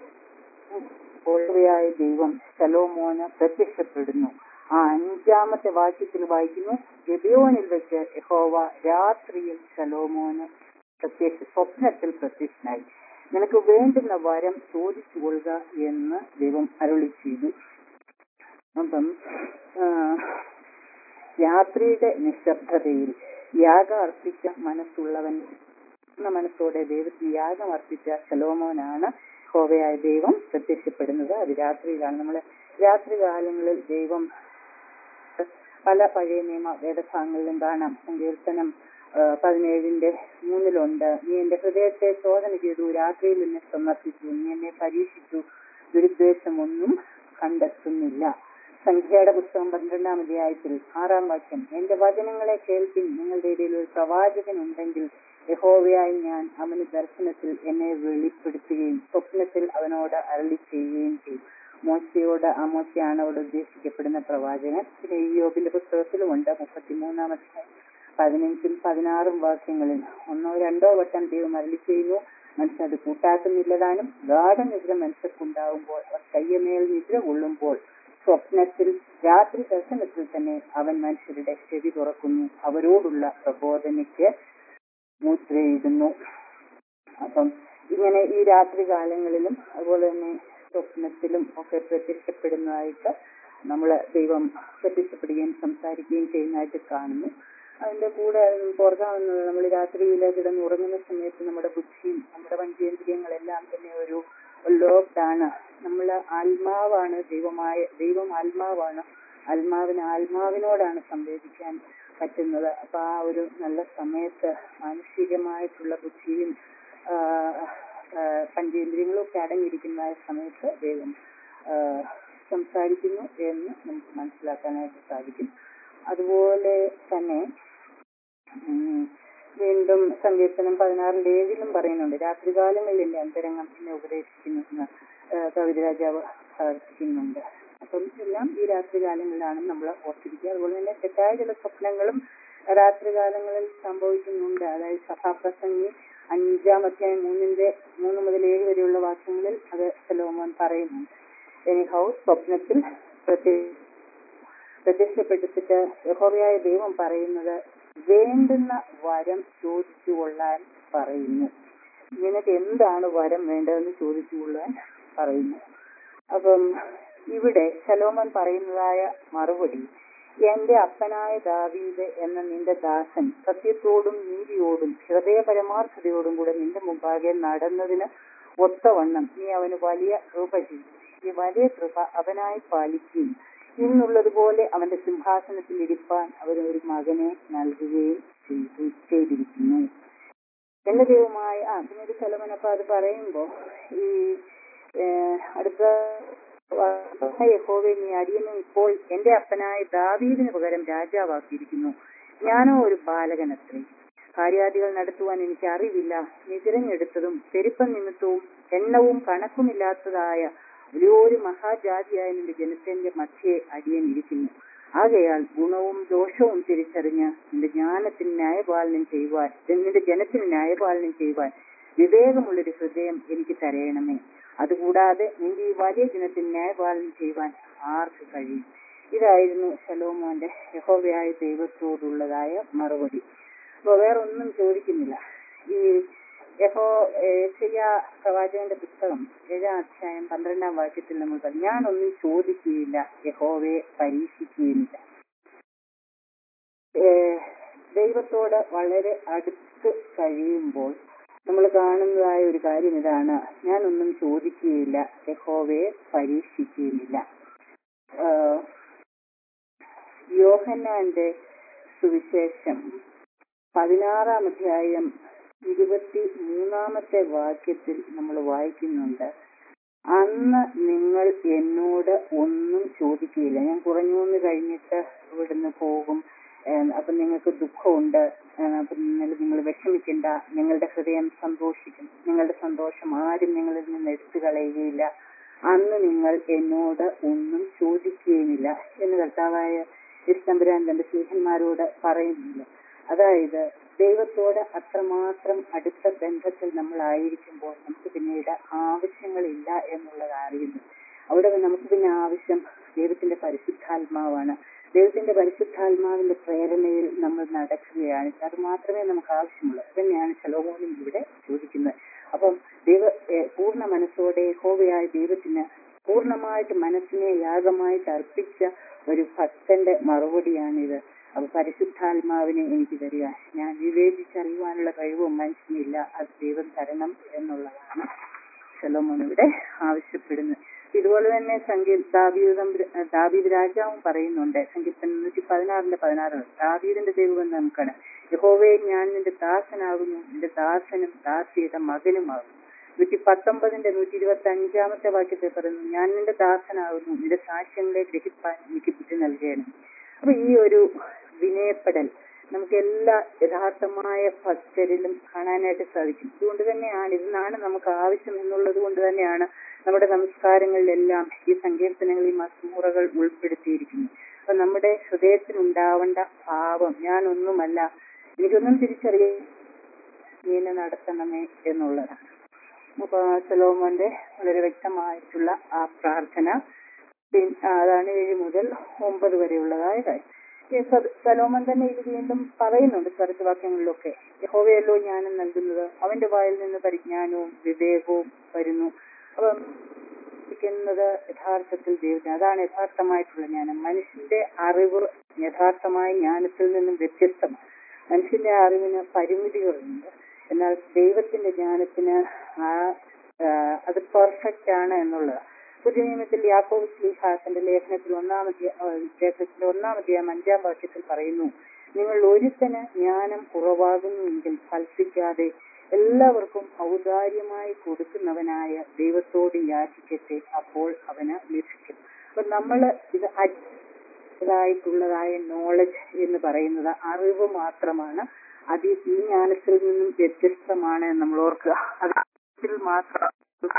യായ ദൈവം ശലോമോന് പ്രത്യക്ഷപ്പെടുന്നു ആ അഞ്ചാമത്തെ വാക്യത്തിൽ വായിക്കുന്നു ഗബിയോനിൽ വെച്ച് യഹോവ രാത്രിയിൽ ശലോമോന് പ്രത്യക്ഷ സ്വപ്നത്തിൽ പ്രത്യക്ഷനായി നിനക്ക് വേണ്ടുന്ന വരം ചോദിച്ചു കൊള്ളുക എന്ന് ദൈവം അരുളി ചെയ്തു അപ്പം ആ, രാത്രിയുടെ നിശബ്ദതയിൽ യാഗം അർപ്പിച്ച മനസ്സുള്ളവൻ പൂർണ്ണ മനസ്സോടെ ദൈവത്തിന് യാഗം അർപ്പിച്ച ശലോമോനാണ് ഹോവയായ ദൈവം പ്രത്യക്ഷപ്പെടുന്നത് അത് രാത്രിയിലാണ് നമ്മള് രാത്രി കാലങ്ങളിൽ ദൈവം പല പഴയ നിയമ വേദഭാഗങ്ങളിലും കാണാം സങ്കീർത്തനം ആ, പതിനേഴിന്റെ മൂന്നിലുണ്ട് നീ എന്റെ ഹൃദയത്തെ ശോധന ചെയ്തു രാത്രിയിൽ എന്നെ സമർപ്പിച്ചു നീ എന്നെ പരീക്ഷിച്ചു ദുരുദ്ദേശമൊന്നും കണ്ടെത്തുന്നില്ല സംഖ്യയുടെ പുസ്തകം പന്ത്രണ്ടാം അധ്യായത്തിൽ ആറാം വാക്യം എന്റെ വചനങ്ങളെ കേൾപ്പിൻ നിങ്ങളുടെ ഇടയിൽ ഒരു പ്രവാചകൻ ഉണ്ടെങ്കിൽ യഹോവയായി ഞാൻ അവന് ദർശനത്തിൽ എന്നെ വെളിപ്പെടുത്തുകയും സ്വപ്നത്തിൽ അവനോട് അരളി ചെയ്യുകയും ചെയ്യും മോശയോട് ആ മോശയാണ് അവിടെ ഉദ്ദേശിക്കപ്പെടുന്ന പ്രവാചകൻ പിന്നെ ഈ യോബിന്റെ പുസ്തകത്തിലുമുണ്ട് മുപ്പത്തിമൂന്നാം അധ്യായം പതിനഞ്ചും പതിനാറും വാക്യങ്ങളിൽ ഒന്നോ രണ്ടോ വട്ടം ദൈവം അരളി ചെയ്യുന്നു മനുഷ്യൻ അത് കൂട്ടാക്കുന്നില്ലതാനും ഗാഠനിദ്ര മനുഷ്യർക്കുണ്ടാകുമ്പോൾ അവർ കയ്യമേൽ നിദ്ര കൊള്ളുമ്പോൾ സ്വപ്നത്തിൽ രാത്രി ദർശനത്തിൽ തന്നെ അവൻ മനുഷ്യരുടെ ചെവി തുറക്കുന്നു അവരോടുള്ള പ്രബോധനയ്ക്ക് മുദ്രയിടുന്നു അപ്പം ഇങ്ങനെ ഈ രാത്രി കാലങ്ങളിലും അതുപോലെ തന്നെ സ്വപ്നത്തിലും ഒക്കെ പ്രത്യക്ഷപ്പെടുന്നതായിട്ട് നമ്മൾ ദൈവം പ്രത്യക്ഷപ്പെടുകയും സംസാരിക്കുകയും ചെയ്യുന്നതായിട്ട് കാണുന്നു അതിന്റെ കൂടെ ഓർക്കാവുന്നത് നമ്മൾ രാത്രിയിൽ കിടന്ന് ഉറങ്ങുന്ന സമയത്ത് നമ്മുടെ ബുദ്ധിയും നമ്മുടെ പഞ്ചേന്ദ്രിയങ്ങളെല്ലാം തന്നെ ഒരു ലോക്ക്ഡാണ് നമ്മൾ ആത്മാവാണ് ദൈവമായ ദൈവം ആത്മാവാണ് ആത്മാവിന് ആത്മാവിനോടാണ് സംവേദിക്കാൻ പറ്റുന്നത് അപ്പൊ ആ ഒരു നല്ല സമയത്ത് മാനസികമായിട്ടുള്ള ബുദ്ധിയും ആ, ആ, പഞ്ചേന്ദ്രിയങ്ങളും ഒക്കെ അടങ്ങിയിരിക്കുന്ന സമയത്ത് ദൈവം ആ, സംസാരിക്കുന്നു എന്ന് നമുക്ക് മനസ്സിലാക്കാനായിട്ട് സാധിക്കും അതുപോലെ തന്നെ ഉം, വീണ്ടും സങ്കീർത്തനം പതിനാറിന്റെ ഏഴിലും പറയുന്നുണ്ട് രാത്രികാലങ്ങളിൽ എന്റെ അന്തരംഗം എന്നെ ഉപദേശിക്കുന്നു എന്ന് ആ, കവിത രാജാവ് പ്രാർത്ഥിക്കുന്നുണ്ട് അപ്പം എല്ലാം ഈ രാത്രികാലങ്ങളിലാണ് നമ്മൾ ഓർത്തിരിക്കുക അതുപോലെ തന്നെ തെറ്റായ ചില സ്വപ്നങ്ങളും രാത്രികാലങ്ങളിൽ സംഭവിക്കുന്നുണ്ട് അതായത് സഭാപ്രസംഗി അഞ്ചാം അധ്യായം മൂന്നിന്റെ മൂന്ന് മുതൽ ഏഴ് വരെയുള്ള വാക്യങ്ങളിൽ അത് സലോമോൻ പറയുന്നുണ്ട് എനിഹൗ സ്വപ്നത്തിൽ പ്രത്യേക പ്രത്യക്ഷപ്പെട്ടിട്ട് യഹോവയായ ദൈവം പറയുന്നത് വേണ്ടുന്ന വരം ചോദിച്ചു കൊള്ളാൻ പറയുന്നു നിനക്ക് എന്താണ് വരം വേണ്ടതെന്ന് ചോദിച്ചു കൊള്ളാൻ പറയുന്നു അപ്പം ഇവിടെ ശലോമൻ പറയുന്നതായ മറുപടി എന്റെ അപ്പനായ ദാവീദ് എന്ന നിന്റെ ദാസൻ സത്യത്തോടും നീതിയോടും ഹൃദയ പരമാർത്ഥതയോടും കൂടെ നിന്റെ മുമ്പാകെ നടന്നതിന് ഒത്തവണ്ണം നീ അവന് വലിയ കൃപ ചെയ്തു ഈ വലിയ കൃപ അവനായി പാലിക്കുകയും ഇന്നുള്ളതുപോലെ അവന്റെ സിംഹാസനത്തിൽ ഇരിപ്പാൻ അവന് ഒരു മകനെ നൽകുകയും ചെയ്തു ചെയ്തിരിക്കുന്നു എന്റെ ദൈവമായ ആ പിന്നീട് സലമൻ അപ്പൊ അത് പറയുമ്പോ ഈ ഏഹ്, അടുത്ത യഹോവെ നീ അടിയനെ ഇപ്പോൾ എന്റെ അപ്പനായ ദാവീദിന് പകരം രാജാവാക്കിയിരിക്കുന്നു ഞാനോ ഒരു ബാലകനത്രേ കാര്യാദികൾ നടത്തുവാൻ എനിക്ക് അറിവില്ല നീ തിരഞ്ഞെടുത്തതും പെരുപ്പം നിമിത്തവും എണ്ണവും കണക്കുമില്ലാത്തതായ വലിയൊരു മഹാജാതിയായ നിന്റെ ജനത്തിന്റെ മധ്യേ അടിയൻ ഇരിക്കുന്നു ആകയാൽ ഗുണവും ദോഷവും തിരിച്ചറിഞ്ഞ് നിന്റെ ജ്ഞാനത്തിന് ന്യായപാലനം ചെയ്യുവാൻ നിന്റെ ജനത്തിന് ന്യായപാലനം ചെയ്യുവാൻ വിവേകമുള്ളൊരു ഹൃദയം എനിക്ക് തരയണമേ അതുകൂടാതെ നിന്റെ ഈ വലിയ ജനത്തിന് ന്യായപാലനം ചെയ്യുവാൻ ആർക്ക് കഴിയും ഇതായിരുന്നു ശലോമോന്റെ യഹോവയായ ദൈവത്തോടുള്ളതായ മറുപടി അപ്പൊ വേറൊന്നും ചോദിക്കുന്നില്ല ഈ യഹോ ഏഷ്യ പ്രവാചകന്റെ പുസ്തകം ഏഴാം അധ്യായം പന്ത്രണ്ടാം വാക്യത്തിൽ നമ്മൾ പറഞ്ഞു ഞാനൊന്നും ചോദിക്കുകയില്ല യഹോവയെ പരീക്ഷിക്കുകയില്ല ഏഹ് ദൈവത്തോട് വളരെ അടുത്ത് കഴിയുമ്പോൾ നമ്മൾ കാണുന്നതായ ഒരു കാര്യം ഇതാണ് ഞാനൊന്നും ചോദിക്കുകയില്ല യഹോവയെ പരീക്ഷിക്കുകയുമില്ല ആഹ് യോഹന്നാന്റെ സുവിശേഷം പതിനാറാം അധ്യായം ഇരുപത്തി മൂന്നാമത്തെ വാക്യത്തിൽ നമ്മൾ വായിക്കുന്നുണ്ട് അന്ന് നിങ്ങൾ എന്നോട് ഒന്നും ചോദിക്കുകയില്ല ഞാൻ കുറഞ്ഞു വന്ന് കഴിഞ്ഞിട്ട് ഇവിടുന്ന് പോകും ഏഹ് അപ്പൊ നിങ്ങൾക്ക് ദുഃഖമുണ്ട് ഏഹ് അപ്പൊ നിങ്ങൾ നിങ്ങൾ വിഷമിക്കണ്ട നിങ്ങളുടെ ഹൃദയം സന്തോഷിക്കും നിങ്ങളുടെ സന്തോഷം ആരും നിങ്ങളിൽ നിന്ന് എടുത്തു കളയുകയില്ല അന്ന് നിങ്ങൾ എന്നോട് ഒന്നും ചോദിക്കുകയുമില്ല എന്ന് കർത്താവായ ഇസ്തമ്പുരാൻ തന്റെ സ്നേഹന്മാരോട് പറയുന്നില്ല അതായത് ദൈവത്തോട് അത്രമാത്രം അടുത്ത ബന്ധത്തിൽ നമ്മൾ ആയിരിക്കുമ്പോൾ നമുക്ക് പിന്നീട് ആവശ്യങ്ങളില്ല എന്നുള്ളത് അറിയുന്നു അവിടെ നമുക്ക് പിന്നെ ആവശ്യം ദൈവത്തിന്റെ പരിശുദ്ധാത്മാവാണ് ദൈവത്തിന്റെ പരിശുദ്ധാത്മാവിന്റെ പ്രേരണയിൽ നമ്മൾ നടക്കുകയാണ് അത് മാത്രമേ നമുക്ക് ആവശ്യമുള്ളൂ അത് തന്നെയാണ് ശലോമോനും ഇവിടെ ചോദിക്കുന്നത് അപ്പം ദൈവ ഏഹ് പൂർണ്ണ മനസ്സോടെ ഹോവയായ ദൈവത്തിന് പൂർണ്ണമായിട്ട് മനസ്സിനെ യാഗമായിട്ട് അർപ്പിച്ച ഒരു ഭക്തന്റെ മറുപടിയാണിത് അപ്പൊ പരിശുദ്ധാത്മാവിനെ എനിക്ക് തരിക ഞാൻ വിവേചിച്ചറിയുവാനുള്ള കഴിവും മനുഷ്യനില്ല അത് ദൈവം തരണം എന്നുള്ളതാണ് ശലോമോൻ ഇവിടെ ആവശ്യപ്പെടുന്നത് ഇതുപോലെ അതുപോലെ തന്നെ സംഗീത ദാവീദ് തമ്പുര- ദാവീദ് രാജാവും പറയുന്നുണ്ട് സങ്കീർത്തനം നൂറ്റി പതിനാറിന്റെ പതിനാറ് ദാവീദിന്റെ ദൈവം നമുക്കാണ് യഹോവയെ ഞാൻ നിന്റെ ദാസനാകുന്നു നിന്റെ ദാസനും ദാസിയുടെ മകനുമാകുന്നു നൂറ്റി പത്തൊമ്പതിന്റെ നൂറ്റി ഇരുപത്തി അഞ്ചാമത്തെ വാക്യത്തിൽ പറയുന്നു ഞാൻ നിന്റെ ദാസനാകുന്നു നിന്റെ സാക്ഷ്യങ്ങളെ ഗ്രഹിപ്പാൻ എനിക്ക് ബുദ്ധി നൽകണം അപ്പൊ ഈ ഒരു വിനയപ്പെടൽ നമുക്ക് എല്ലാ യഥാർത്ഥമായ ഭക്തരിലും കാണാനായിട്ട് സാധിക്കും അതുകൊണ്ട് തന്നെയാണ് ഇതിനാണ് നമുക്ക് ആവശ്യം എന്നുള്ളത് കൊണ്ട് തന്നെയാണ് നമ്മുടെ നമസ്കാരങ്ങളിലെല്ലാം ഈ സങ്കീർത്തനങ്ങളിൽ മസ്മൂറകൾ ഉൾപ്പെടുത്തിയിരിക്കുന്നത് അപ്പൊ നമ്മുടെ ഹൃദയത്തിലുണ്ടാവേണ്ട ഭാവം ഞാനൊന്നുമല്ല എനിക്കൊന്നും തിരിച്ചറിയാൻ നീ എന്നെ നടത്തണമേ എന്നുള്ളതാണ് അപ്പൊ സലോമോന്റെ വളരെ വ്യക്തമായിട്ടുള്ള ആ പ്രാർത്ഥന പിൻ- ആ, അതാണ് ഏഴ് മുതൽ ഒമ്പത് വരെയുള്ളതായ കാര്യം ഈ സ- സലോമൻ തന്നെ ഇത് വീണ്ടും പറയുന്നുണ്ട് സ്വരത്തുവാക്യങ്ങളിലൊക്കെ യഹോവയല്ലോ ജ്ഞാനം നൽകുന്നത് അവന്റെ വായിൽ നിന്ന് പരിജ്ഞാനവും വിവേകവും വരുന്നു അപ്പം ിക്കുന്നത് യഥാർത്ഥത്തിൽ ദൈവത്തിന് അതാണ് യഥാർത്ഥമായിട്ടുള്ള ജ്ഞാനം മനുഷ്യന്റെ അറിവ് യഥാർത്ഥമായ ജ്ഞാനത്തിൽ നിന്നും വ്യത്യസ്തമാണ് മനുഷ്യന്റെ അറിവിന് പരിമിതികളുണ്ട് എന്നാൽ ദൈവത്തിന്റെ ജ്ഞാനത്തിന് ആ ആ, അത് പെർഫെക്റ്റ് ആണ് എന്നുള്ളത് പുതിയ നിയമത്തിൽ യാക്കോബ് ശ്ലീഹാസന്റെ ലേഖനത്തിൽ ഒന്നാമത്തെ ലേഖനത്തിന്റെ ഒന്നാമത്തെ അഞ്ചാം വാക്യത്തിൽ പറയുന്നു നിങ്ങൾ ഒരുത്തന് ജ്ഞാനം കുറവാകുന്നുവെങ്കിൽ ഫൽസിക്കാതെ എല്ലാവർക്കും ഔദാര്യമായി കൊടുക്കുന്നവനായ ദൈവത്തോട് യാചിക്കട്ടെ അപ്പോൾ അവന് ലഭിക്കും അപ്പൊ നമ്മള് ഇത് ായിട്ടുള്ളതായ നോളജ് എന്ന് പറയുന്നത് അറിവ് മാത്രമാണ് അത് ഈ ജ്ഞാനത്തിൽ നിന്നും വ്യത്യസ്തമാണ് എന്ന് നമ്മൾ ഓർക്കുക അത് അതിൽ മാത്രം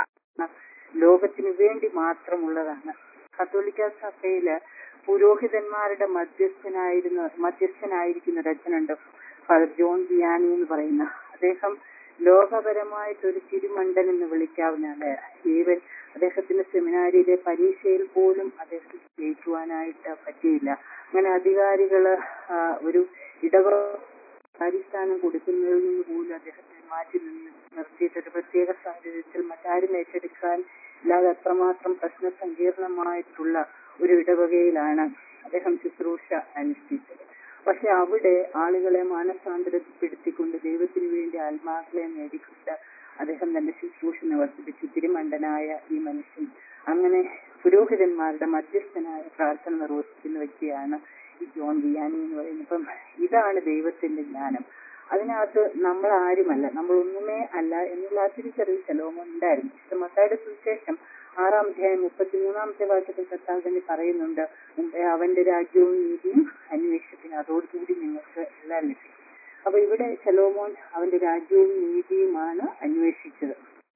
ലോകത്തിന് വേണ്ടി മാത്രമുള്ളതാണ് കത്തോലിക്ക സഭയില് പുരോഹിതന്മാരുടെ മധ്യസ്ഥനായിരുന്ന മധ്യസ്ഥനായിരിക്കുന്ന രചനുണ്ട് ഫാദർ ജോൺ ബിയാനി എന്ന് പറയുന്ന അദ്ദേഹം ലോകപരമായിട്ടൊരു തിരുമണ്ടൻ എന്ന് വിളിക്കാവുന്നതാണ് ഈവൻ അദ്ദേഹത്തിന്റെ സെമിനാരിയിലെ പരീക്ഷയിൽ പോലും അദ്ദേഹം ജയിക്കുവാനായിട്ട് പറ്റിയില്ല അങ്ങനെ അധികാരികള് ആ, ഒരു ഇടവ അടിസ്ഥാനം കൊടുക്കുന്നതിൽ നിന്ന് പോലും അദ്ദേഹത്തെ മാറ്റി നിന്ന് നിർത്തിയിട്ട് ഒരു പ്രത്യേക സാഹചര്യത്തിൽ മറ്റാരും ഏറ്റെടുക്കാൻ ഇല്ലാതെ അത്രമാത്രം പ്രശ്ന സങ്കീർണമായിട്ടുള്ള ഒരു ഇടവകയിലാണ് അദ്ദേഹം ശുശ്രൂഷ അനുഷ്ഠിച്ചത് പക്ഷെ അവിടെ ആളുകളെ മാനസാന്തരപ്പെടുത്തിക്കൊണ്ട് ദൈവത്തിന് വേണ്ടി ആത്മാക്കളെ നേടിക്കൊണ്ട് അദ്ദേഹം തന്റെ ശുശ്രൂഷ നിവർത്തിപ്പിച്ചു തിരുമണ്ടനായ ഈ മനുഷ്യൻ അങ്ങനെ പുരോഹിതന്മാരുടെ മധ്യസ്ഥനായ പ്രാർത്ഥന നിർവഹിക്കുന്ന വ്യക്തിയാണ് ഈ ജോൺ ബിയാനി എന്ന് പറയുന്നത് ഇപ്പം ഇതാണ് ദൈവത്തിന്റെ ജ്ഞാനം അതിനകത്ത് നമ്മൾ ആരുമല്ല നമ്മൾ ഒന്നുമേ അല്ല എന്നുള്ള ആ തിരിച്ചറിവ് ചെലവും ഉണ്ടായിരുന്നു പക്ഷെ മത്തായുടെ സുവിശേഷം ആറാം അധ്യായം മുപ്പത്തിമൂന്നാമത്തെ വാക്യത്തിൽ കർത്താവ് തന്നെ പറയുന്നുണ്ട് മുമ്പേ അവന്റെ രാജ്യവും നീതിയും അന്വേഷിപ്പിന് അതോടുകൂടി നിങ്ങൾക്ക് എല്ലാം ലഭിക്കും അപ്പൊ ഇവിടെ ശലോമോൻ അവന്റെ രാജ്യവും നീതിയുമാണ് അന്വേഷിച്ചത്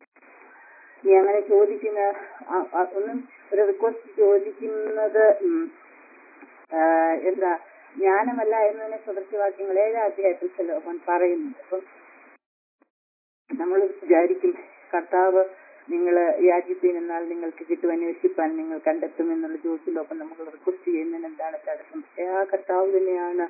നീ അങ്ങനെ ചോദിക്കുന്ന ആ- ആ- ഒന്നും ഒരു റിക്വസ്റ്റ് ചോദിക്കുന്നത് ഉം, ആ, എന്താ ജ്ഞാനമല്ല എന്നതിനെ സദൃശവാക്യങ്ങൾ ഏഴാം അധ്യായത്തിൽ ശലോമോൻ പറയുന്നുണ്ട് അപ്പം നമ്മൾ വിചാരിക്കും കർത്താവ് നിങ്ങൾ യാചിപ്പീൻ എന്നാൽ നിങ്ങൾക്ക് കിട്ടും അന്വേഷിപ്പാൻ നിങ്ങൾ കണ്ടെത്തും എന്നുള്ള ചോദിച്ചല്ലോ അപ്പം നമ്മൾ റിക്വസ്റ്റ് ചെയ്യുന്നതിന് എന്താണ് തടസ്സം പക്ഷേ ആ കർത്താവ് തന്നെയാണ്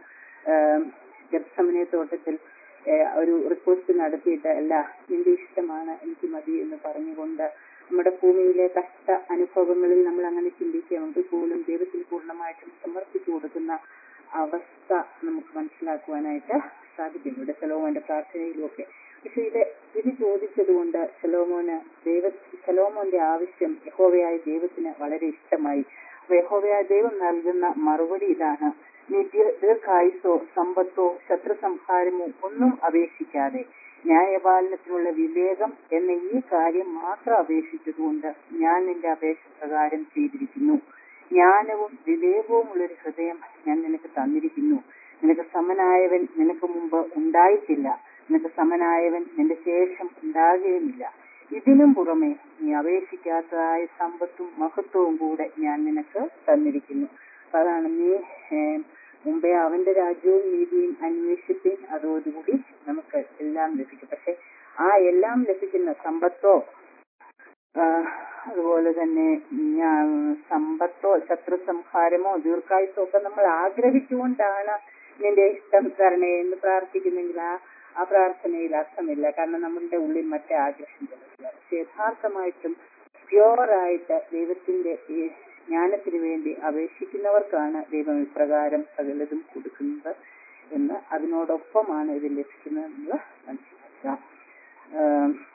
ഗർഭസമന തോട്ടത്തിൽ ഏ, ഒരു റിക്വസ്റ്റ് നടത്തിയിട്ട് അല്ല നിന്റെ ഇഷ്ടമാണ് എനിക്ക് മതി എന്ന് പറഞ്ഞുകൊണ്ട് നമ്മുടെ ഭൂമിയിലെ കഷ്ട അനുഭവങ്ങളിൽ നമ്മൾ അങ്ങനെ ചിന്തിക്കുകയാണെങ്കിൽ പോലും ദൈവത്തിൽ പൂർണ്ണമായിട്ടും സമർപ്പിച്ചു കൊടുക്കുന്ന അവസ്ഥ നമുക്ക് മനസ്സിലാക്കുവാനായിട്ട് സാധിക്കും ഇവിടെ ശലോമോന്റെ പ്രാർത്ഥനയിലും ഒക്കെ പക്ഷെ ഇത് ഇത് ചോദിച്ചത് കൊണ്ട് ശലോമോന് ദൈവ ശലോമോന്റെ ആവശ്യം യഹോവയായ ദൈവത്തിന് വളരെ ഇഷ്ടമായി അപ്പൊ യഹോവയായ ദൈവം നൽകുന്ന മറുപടി ഇതാണ് നീ ദീർ- ദീർഘായുസോ സമ്പത്തോ ശത്രു സംഹാരമോ ഒന്നും അപേക്ഷിക്കാതെ ന്യായപാലനത്തിനുള്ള വിവേകം എന്ന ഈ കാര്യം മാത്രം അപേക്ഷിച്ചതുകൊണ്ട് ഞാൻ നിന്റെ അപേക്ഷ പ്രകാരം ചെയ്തിരിക്കുന്നു ജ്ഞാനവും വിവേകവും ഉള്ളൊരു ഹൃദയം ഞാൻ നിനക്ക് തന്നിരിക്കുന്നു നിനക്ക് സമനായവൻ നിനക്ക് മുമ്പ് ഉണ്ടായിട്ടില്ല നിനക്ക് സമനായവൻ നിന്റെ ശേഷം ഉണ്ടാകുകയുമില്ല ഇതിനും പുറമെ നീ അപേക്ഷിക്കാത്തതായ സമ്പത്തും മഹത്വവും കൂടെ ഞാൻ നിനക്ക് തന്നിരിക്കുന്നു അപ്പൊ അതാണ് നീ ഏഹ്, മുമ്പേ അവന്റെ രാജ്യവും നീതിയും അന്വേഷിപ്പിൻ അതോടുകൂടി നമുക്ക് എല്ലാം ലഭിക്കും പക്ഷെ ആ എല്ലാം ലഭിക്കുന്ന സമ്പത്തോ ആ, അതുപോലെ തന്നെ ഞാൻ സമ്പത്തോ ശത്രു സംഹാരമോ ദീർഘായുസോ ഒക്കെ നമ്മൾ ആഗ്രഹിച്ചുകൊണ്ടാണ് നിന്റെ ഇഷ്ടം തരണേ എന്ന് പ്രാർത്ഥിക്കുന്നെങ്കിൽ ആ ആ പ്രാർത്ഥനയിൽ അർത്ഥമില്ല കാരണം നമ്മളുടെ ഉള്ളിൽ മറ്റേ ആഗ്രഹം ചിലതില്ല പക്ഷെ യഥാർത്ഥമായിട്ടും പ്യുവറായിട്ട് ദൈവത്തിന്റെ ഈ ജ്ഞാനത്തിന് വേണ്ടി അപേക്ഷിക്കുന്നവർക്കാണ് ദൈവം ഇപ്രകാരം സകലതും കൊടുക്കുന്നത് എന്ന് അതിനോടൊപ്പമാണ് ഇത് ലഭിക്കുന്നത് എന്ന് മനസ്സിലാക്കുക ആം,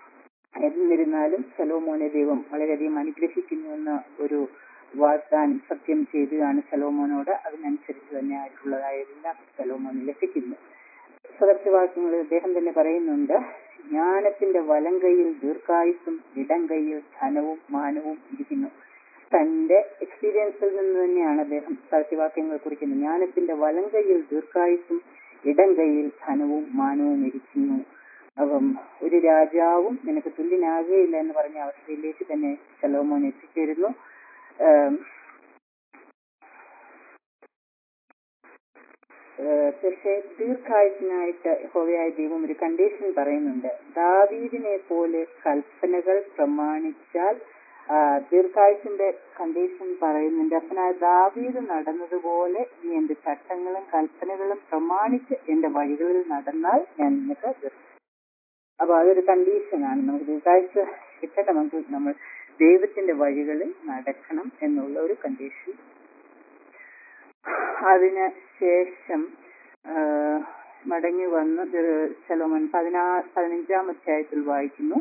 എന്നിരുന്നാലും സലോമോനെ ദൈവം വളരെയധികം അനുഗ്രഹിക്കുന്നുവെന്ന ഒരു വാഗ്ദാനം സത്യം ചെയ്തതാണ് സലോമോനോട് അതിനനുസരിച്ച് തന്നെ ആയിട്ടുള്ളതായെല്ലാം സലോമോന് ലഭിക്കുന്നു സദർശവാക്യങ്ങളിൽ അദ്ദേഹം തന്നെ പറയുന്നുണ്ട് ജ്ഞാനത്തിന്റെ വലം കൈയിൽ ദീർഘായുസും ഇടം കൈയിൽ ധനവും മാനവും ഇരിക്കുന്നു തന്റെ എക്സ്പീരിയൻസിൽ നിന്ന് തന്നെയാണ് അദ്ദേഹം സദർശവാക്യങ്ങൾ കുറിക്കുന്നത് ജ്ഞാനത്തിന്റെ വലം കൈയിൽ ദീർഘായുസും ഇടം കൈയിൽ ധനവും മാനവും ഇരിക്കുന്നു അപ്പം ഒരു രാജാവും നിനക്ക് തുല്യനാകുകയില്ല എന്ന് പറഞ്ഞ അവസ്ഥയിലേക്ക് തന്നെ ശലോമോൻ എത്തിച്ചേരുന്നു ആം, ഏഹ് പക്ഷേ ദീർഘായുസിനായിട്ട് യഹോവയായ ദൈവം ഒരു കണ്ടീഷൻ പറയുന്നുണ്ട് ദാവീദിനെ പോലെ കൽപ്പനകൾ പ്രമാണിച്ചാൽ ആ, ദീർഘായുസിന്റെ കണ്ടീഷൻ പറയുന്നുണ്ട് അപ്പനായ ദാവീദ് നടന്നതുപോലെ നീ എന്റെ ചട്ടങ്ങളും കൽപ്പനകളും പ്രമാണിച്ച് എന്റെ വഴികളിൽ നടന്നാൽ ഞാൻ നിനക്ക് ദീർഘ- അപ്പൊ അതൊരു കണ്ടീഷനാണ് നമുക്ക് ദീർഘായുസ് കിട്ടണമെങ്കിൽ നമ്മൾ ദൈവത്തിന്റെ വഴികളിൽ നടക്കണം എന്നുള്ള ഒരു കണ്ടീഷൻ അതിന് ശേഷം ആ, മടങ്ങി വന്ന് ദീർ- ശലോമോൻ പതിനാ പതിനഞ്ചാം അധ്യായത്തിൽ വായിക്കുന്നു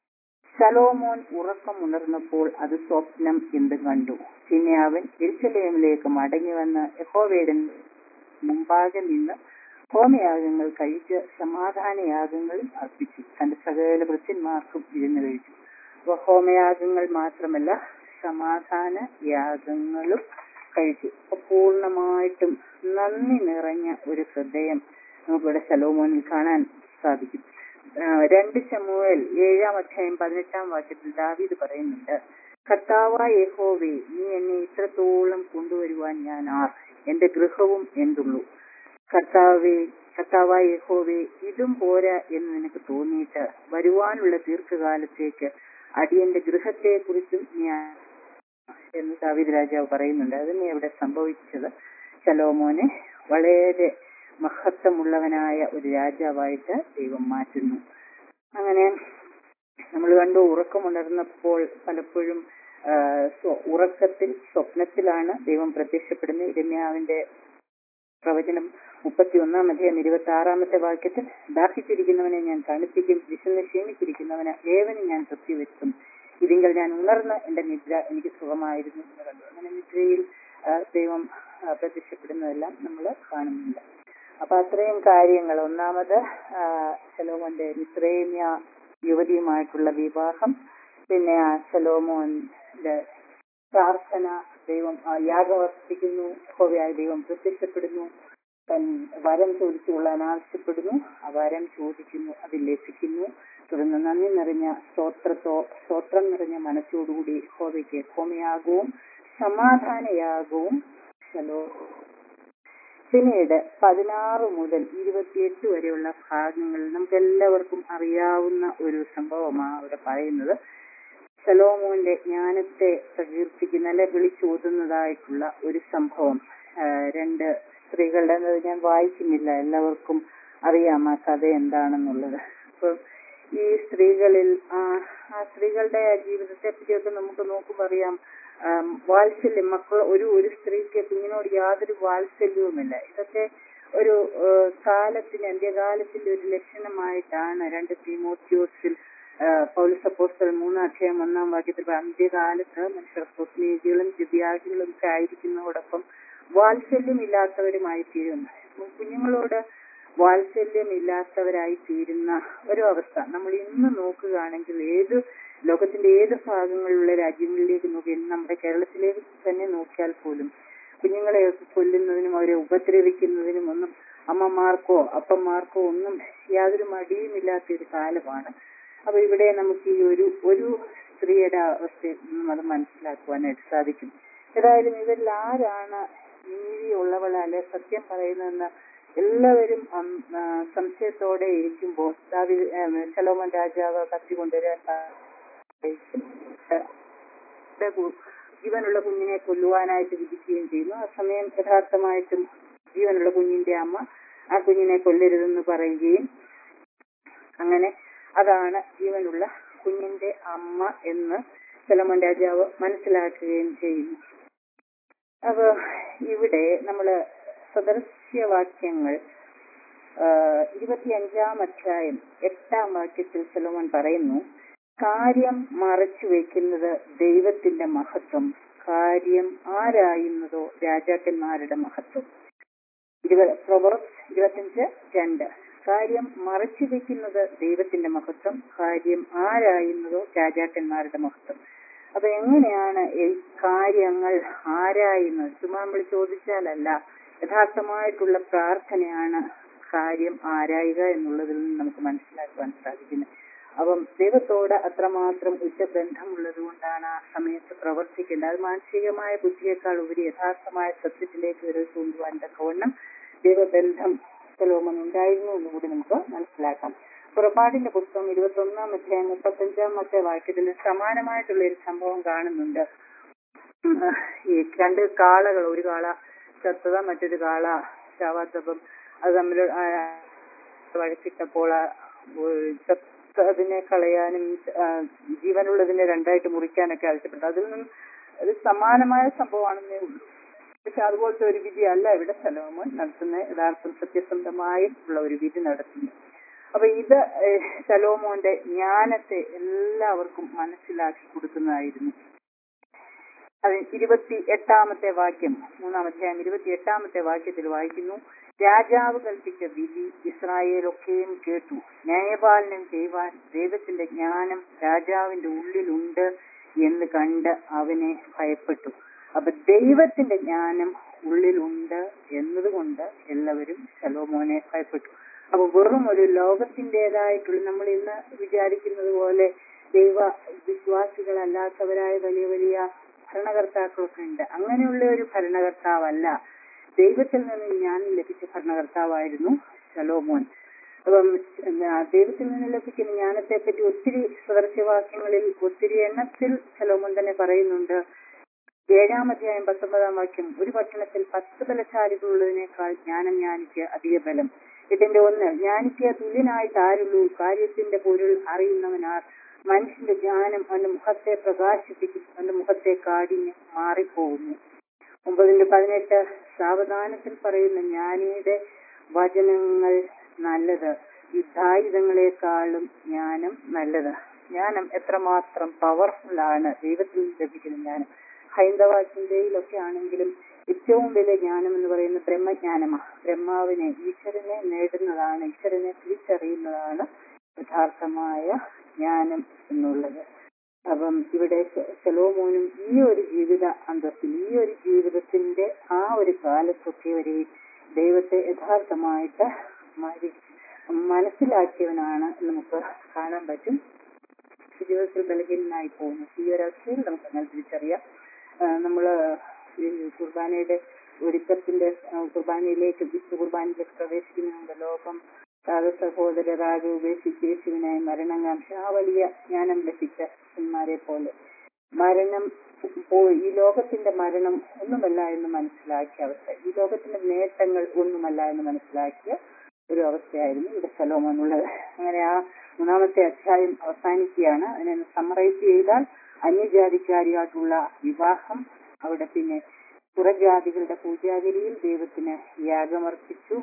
ശലോമോൻ ഉറക്കം ഉണർന്നപ്പോൾ അത് സ്വപ്നം എന്ത് കണ്ടു പിന്നെ അവൻ എരിശലേമിലേക്ക് മടങ്ങി വന്ന് യഹോവയുടെ മുമ്പാകെ നിന്ന് ഹോമയാഗങ്ങൾ കഴിച്ച് സമാധാനയാഗങ്ങളും അർപ്പിച്ചു തന്റെ സകല ഭൃത്യന്മാർക്കും ഇരുന്ന് കഴിച്ചു അപ്പൊ ഹോമയാഗങ്ങൾ മാത്രമല്ല സമാധാന യാഗങ്ങളും കഴിച്ചു അപ്പൊ പൂർണ്ണമായിട്ടും നന്ദി നിറഞ്ഞ ഒരു ഹൃദയം നമുക്കിവിടെ ശലോമോനിൽ കാണാൻ സാധിക്കും ആ, രണ്ട് ശമുവേൽ ഏഴാം അധ്യായം പതിനെട്ടാം വാക്യത്തിൽ ദാവീദ് പറയുന്നുണ്ട് കർത്താവായ യഹോവേ നീ എന്നെ ഇത്രത്തോളം കൊണ്ടുവരുവാൻ ഞാൻ ആർ എന്റെ ഗൃഹവും എന്തുള്ളൂ കർത്താവേ കർത്താവായ യഹോവേ ഇതും പോരാ എന്ന് നിനക്ക് തോന്നിയിട്ട് വരുവാനുള്ള ദീർഘകാലത്തേക്ക് അടിയന്റെ ഗൃഹത്തെ കുറിച്ചും ഞാൻ എന്ന് ദാവീദ് രാജാവ് പറയുന്നുണ്ട് അതിനെ അവിടെ സംഭവിച്ചത് ശലോമോനെ വളരെ മഹത്വമുള്ളവനായ ഒരു രാജാവായിട്ട് ദൈവം മാറ്റുന്നു അങ്ങനെ നമ്മൾ കണ്ടു ഉറക്കമുണർന്നപ്പോൾ പലപ്പോഴും ആ, സ്വ- ഉറക്കത്തിൽ സ്വപ്നത്തിലാണ് ദൈവം പ്രത്യക്ഷപ്പെടുന്നത് ഇരമ്യാവിന്റെ പ്രവചനം മുപ്പത്തി ഒന്നാം അധ്യായം ഇരുപത്തി ആറാമത്തെ വാക്യത്തിൽ ദാഹിച്ചിരിക്കുന്നവനെ ഞാൻ തണുപ്പിക്കും വിശന്ന് ക്ഷീണിച്ചിരിക്കുന്നവന് ഏവനും ഞാൻ തൃപ്തി വരുത്തും ഇതിങ്കൽ ഞാൻ ഉണർന്ന് എന്റെ നിദ്ര എനിക്ക് സുഖമായിരുന്നു എന്ന് കണ്ടു അങ്ങനെ നിദ്രയിൽ ആ, ദൈവം ആ, പ്രത്യക്ഷപ്പെടുന്നതെല്ലാം നമ്മൾ കാണുന്നുണ്ട് അപ്പൊ അത്രയും കാര്യങ്ങൾ ഒന്നാമത് ആ, ശലോമോന്റെ നിത്രേമ്യ യുവതിയുമായിട്ടുള്ള വിവാഹം പിന്നെ ആ ശലോമോന്റെ പ്രാർത്ഥന ദൈവം ആ, യാഗം അർപ്പിക്കുന്നു ഹോവയായ ദൈവം പ്രത്യക്ഷപ്പെടുന്നു തൻ വരം ചോദിച്ചു കൊള്ളാൻ ആവശ്യപ്പെടുന്നു ആ വരം ചോദിക്കുന്നു അത് ലഭിക്കുന്നു തുടർന്ന് നന്ദി നിറഞ്ഞ സ്തോത്രത്തോ സ്തോത്രം നിറഞ്ഞ മനസ്സോടുകൂടി ഹോവയ്ക്ക് ഹോമയാഗവും സമാധാനയാഗവും ശലോ പിന്നീട് പതിനാറ് മുതൽ ഇരുപത്തിയെട്ട് വരെയുള്ള ഭാഗങ്ങളിൽ നമുക്ക് എല്ലാവർക്കും അറിയാവുന്ന ഒരു സംഭവമാണ് അവിടെ പറയുന്നത് സലോമോന്റെ ജ്ഞാനത്തെ പ്രകീർത്തിക്കുന്ന അല്ലെ വിളിച്ചോതുന്നതായിട്ടുള്ള ഒരു സംഭവം ആ, രണ്ട് സ്ത്രീകളുടെ അത് ഞാൻ വായിക്കുന്നില്ല എല്ലാവർക്കും അറിയാം ആ കഥ എന്താണെന്നുള്ളത് അപ്പൊ ഈ സ്ത്രീകളിൽ ആ ആ സ്ത്രീകളുടെ ജീവിതത്തെ പറ്റിയൊക്കെ നമുക്ക് നോക്കുമ്പോൾ അറിയാം ആം, വാത്സല്യം മക്കൾ ഒരു ഒരു സ്ത്രീക്ക് കുഞ്ഞിനോട് യാതൊരു വാത്സല്യവുമില്ല ഇതൊക്കെ ഒരു ആ, കാലത്തിന് അന്ത്യകാലത്തിന്റെ ഒരു ലക്ഷണമായിട്ടാണ് രണ്ട് തിമോത്യോസിൽ പൗലസ് അപ്പോസ്തൽ മൂന്നാം അധ്യായം ഒന്നാം വാക്യത്തിൽ പറയുന്നത്, അന്ത്യകാലത്ത് മനുഷ്യർ സ്വപ്നീതികളും ദിവ്യാഹികളും ഒക്കെ ആയിരിക്കുന്നതോടൊപ്പം വാത്സല്യമില്ലാത്തവരുമായി തീരുന്നു കുഞ്ഞുങ്ങളോട് വാത്സല്യമില്ലാത്തവരായി തീരുന്ന ഒരു അവസ്ഥ നമ്മൾ ഇന്ന് നോക്കുകയാണെങ്കിൽ ഏത് ലോകത്തിന്റെ ഏത് ഭാഗങ്ങളിലുള്ള രാജ്യങ്ങളിലേക്ക് നോക്കി നമ്മുടെ കേരളത്തിലേക്ക് തന്നെ നോക്കിയാൽ പോലും കുഞ്ഞുങ്ങളെ കൊല്ലുന്നതിനും അവരെ ഉപദ്രവിക്കുന്നതിനും ഒന്നും അമ്മമാർക്കോ അപ്പന്മാർക്കോ ഒന്നും യാതൊരു മടിയുമില്ലാത്ത ഒരു കാലമാണ് അപ്പൊ ഇവിടെ നമുക്ക് ഈ ഒരു ഒരു സ്ത്രീയുടെ അവസ്ഥയിൽ നിന്നും അത് മനസ്സിലാക്കുവാനായിട്ട് സാധിക്കും ഏതായാലും ഇവരിൽ ആരാണ് നീതിയുള്ളവൾ അല്ലെ സത്യം പറയുന്നതെന്ന് എല്ലാവരും അം- ആ, സംശയത്തോടെ ഇരിക്കുമ്പോൾ ദാവി ശലോമൻ രാജാവ് കത്തി കൊണ്ടുവരാൻ ആ, കു- ജീവനുള്ള കുഞ്ഞിനെ കൊല്ലുവാനായിട്ട് വിധിക്കുകയും ചെയ്യുന്നു ആ സമയം യഥാർത്ഥമായിട്ടും ജീവനുള്ള കുഞ്ഞിന്റെ അമ്മ ആ കുഞ്ഞിനെ കൊല്ലരുതെന്ന് പറയുകയും അങ്ങനെ അതാണ് ജീവനുള്ള കുഞ്ഞിന്റെ അമ്മ എന്ന് സലമൻ രാജാവ് മനസ്സിലാക്കുകയും ചെയ്യുന്നു അപ്പൊ ഇവിടെ നമ്മള് സദൃശ്യവാക്യങ്ങൾ ഇരുപത്തിയഞ്ചാം അധ്യായം എട്ടാം വാക്യത്തിൽ സലോമൻ പറയുന്നു കാര്യം മറച്ചു വെക്കുന്നത് ദൈവത്തിന്റെ മഹത്വം കാര്യം ആരായുന്നതോ രാജാക്കന്മാരുടെ മഹത്വം ഇരുപത് പ്രൊവർബ്സ് ഇരുപത്തിയഞ്ച് രണ്ട് കാര്യം മറച്ചു വെക്കുന്നത് ദൈവത്തിന്റെ മഹത്വം കാര്യം ആരായുന്നതോ രാജാക്കന്മാരുടെ മഹത്വം അപ്പൊ എങ്ങനെയാണ് ഈ കാര്യങ്ങൾ ആരായുന്നത് ചുമ്മാ നമ്മൾ ചോദിച്ചാലല്ല യഥാർത്ഥമായിട്ടുള്ള പ്രാർത്ഥനയാണ് കാര്യം ആരായുക എന്നുള്ളതിൽ നിന്ന് നമുക്ക് മനസ്സിലാക്കുവാൻ സാധിക്കുന്നത് അപ്പം ദൈവത്തോട് അത്രമാത്രം ഉച്ചബന്ധമുള്ളത് കൊണ്ടാണ് ആ സമയത്ത് പ്രവർത്തിക്കേണ്ടത് അത് മാനസികമായ ബുദ്ധിയേക്കാൾ ഉപരി യഥാർത്ഥമായ സത്യത്തിലേക്ക് ഒരു ചൂണ്ടുവാൻ തക്കവണ്ണം ദൈവബന്ധം സലോമൻ ഉണ്ടായിരുന്നു എന്നുകൂടി നമുക്ക് മനസ്സിലാക്കാം പുറപ്പാടിന്റെ പുസ്തകം ഇരുപത്തി ഒന്നാം അധ്യായം മുപ്പത്തഞ്ചാമത്തെ വാക്യത്തിൽ സമാനമായിട്ടുള്ള ഒരു സംഭവം കാണുന്നുണ്ട് ഉം, ഈ രണ്ട് കാളകൾ ഒരു കാള ചത്തത മറ്റൊരു കാള ചാവാത്തപ്പം അത് തമ്മിൽ ആ, വഴക്കിട്ടപ്പോൾ ആ, ഒരു ചത്തതിനെ കളയാനും ആ, ജീവനുള്ളതിനെ രണ്ടായിട്ട് മുറിക്കാനൊക്കെ ആവശ്യപ്പെട്ടു അതിൽ നിന്നും ഒരു സമാനമായ സംഭവമാണെന്നേ ഉള്ളൂ പക്ഷെ അതുപോലത്തെ ഒരു വിധി അല്ല ഇവിടെ സലോമോൻ നടത്തുന്ന യഥാർത്ഥം സത്യസന്ധമായി ഉള്ള ഒരു വിധി നടത്തുന്നു അപ്പൊ ഇത് ഏഹ്, സലോമോന്റെ ജ്ഞാനത്തെ എല്ലാവർക്കും മനസ്സിലാക്കി കൊടുക്കുന്നതായിരുന്നു അത് ഇരുപത്തി എട്ടാമത്തെ വാക്യം മൂന്നാം അധ്യായം ഇരുപത്തി എട്ടാമത്തെ വാക്യത്തിൽ വായിക്കുന്നു രാജാവ് കൽപ്പിച്ച വിധി ഇസ്രായേലൊക്കെയും കേട്ടു ന്യായപാലനം ചെയ്യുവാൻ ദൈവത്തിന്റെ ജ്ഞാനം രാജാവിന്റെ ഉള്ളിലുണ്ട് എന്ന് കണ്ട് അവനെ ഭയപ്പെട്ടു അപ്പൊ ദൈവത്തിന്റെ ജ്ഞാനം ഉള്ളിലുണ്ട് എന്നതുകൊണ്ട് എല്ലാവരും ശലോമോനെ ഭയപ്പെട്ടു അപ്പൊ വെറും ഒരു ലോകത്തിൻ്റെതായിട്ടുള്ള നമ്മൾ ഇന്ന് വിചാരിക്കുന്നത് പോലെ ദൈവ വിശ്വാസികളല്ലാത്തവരായ വലിയ വലിയ ഭരണകർത്താക്കളൊക്കെ ഉണ്ട് അങ്ങനെയുള്ള ഒരു ഭരണകർത്താവല്ല ദൈവത്തിൽ നിന്ന് ജ്ഞാനം ലഭിച്ച ഭരണകർത്താവായിരുന്നു ശലോമോൻ അപ്പം ആ, ദൈവത്തിൽ നിന്ന് ലഭിക്കുന്ന ജ്ഞാനത്തെ പറ്റി ഒത്തിരി സദൃശ്യവാക്യങ്ങളിൽ ഒത്തിരി എണ്ണത്തിൽ ശലോമോൻ തന്നെ പറയുന്നുണ്ട് ഏഴാം അധ്യായം പത്തൊമ്പതാം വാക്യം ഒരു പട്ടണത്തിൽ പത്ത് ബലശാലികളുള്ളതിനേക്കാൾ ജ്ഞാനം ജ്ഞാനിക്ക് അധിക ബലം ഇതിന്റെ ഒന്ന് ജ്ഞാനിക്ക് തുല്യനായിട്ട് ആരുള്ളൂ കാര്യത്തിന്റെ പൊരുൾ അറിയുന്നവനാർ മനുഷ്യന്റെ ജ്ഞാനം അവന്റെ മുഖത്തെ പ്രകാശിപ്പിക്കും അവന്റെ മുഖത്തെ കാഠിന്യം മാറിപ്പോകുന്നു ഒമ്പതിന്റെ പതിനെട്ട് സാവധാനത്തിൽ പറയുന്ന ജ്ഞാനിയുടെ വചനങ്ങൾ നല്ലത് യുദ്ധായുധങ്ങളെക്കാളും ജ്ഞാനം നല്ലത് ജ്ഞാനം എത്രമാത്രം പവർഫുൾ ആണ് ദൈവത്തിൽ നിന്ന് ലഭിക്കുന്ന ജ്ഞാനം ഹൈന്ദവ ചിന്തയിലൊക്കെ ആണെങ്കിലും ഏറ്റവും വലിയ ജ്ഞാനം എന്ന് പറയുന്നത് ബ്രഹ്മജ്ഞാനമാണ് ബ്രഹ്മാവിനെ ഈശ്വരനെ നേടുന്നതാണ് ഈശ്വരനെ തിരിച്ചറിയുന്നതാണ് യഥാർത്ഥമായ ജ്ഞാനം എന്നുള്ളത് അപ്പം ഇവിടെ ശ- ശലോമോനും ഈ ഒരു ജീവിത അന്തസ്സിൽ ഈ ഒരു ജീവിതത്തിന്റെ ആ ഒരു കാലത്തൊക്കെ വരെയും ദൈവത്തെ യഥാർത്ഥമായിട്ട് മരി- മനസ്സിലാക്കിയവനാണ് എന്ന് നമുക്ക് കാണാൻ പറ്റും ജീവിതത്തിൽ ബലഹീനനായി പോകുന്നു ഈ ഒരു അവസ്ഥയിൽ നമുക്ക് അങ്ങനെ തിരിച്ചറിയാം ആ, നമ്മള് ഈ കുർബാനയുടെ ഒരുക്കത്തിന്റെ ആ, കുർബാനയിലേക്ക് വിശുദ്ധ കുർബാനയിലേക്ക് പ്രവേശിക്കുന്നുണ്ട് ലോകം രാഗ സഹോദരരാകെ ഉപേക്ഷിച്ച് യേശുവിനായി മരണം കാണിച്ച ആ വലിയ ജ്ഞാനം ലഭിച്ച ശിഷ്യന്മാരെ പോലെ മരണം പോയി ഈ ലോകത്തിന്റെ മരണം ഒന്നുമല്ല എന്ന് മനസ്സിലാക്കിയ അവസ്ഥ ഈ ലോകത്തിന്റെ നേട്ടങ്ങൾ ഒന്നുമല്ല എന്ന് മനസ്സിലാക്കിയ ഒരു അവസ്ഥയായിരുന്നു ഇവിടെ സലോമോനുള്ളത് അങ്ങനെ ആ മൂന്നാമത്തെ അധ്യായം അവസാനിക്കുകയാണ് അതിനെ സമ്മറൈസ് ചെയ്താൽ അന്യജാതിക്കാരിയായിട്ടുള്ള വിവാഹം അവിടെ പിന്നെ പുറജാതികളുടെ പൂജാഗിരിയിൽ ദൈവത്തിന് യാഗമർപ്പിച്ചു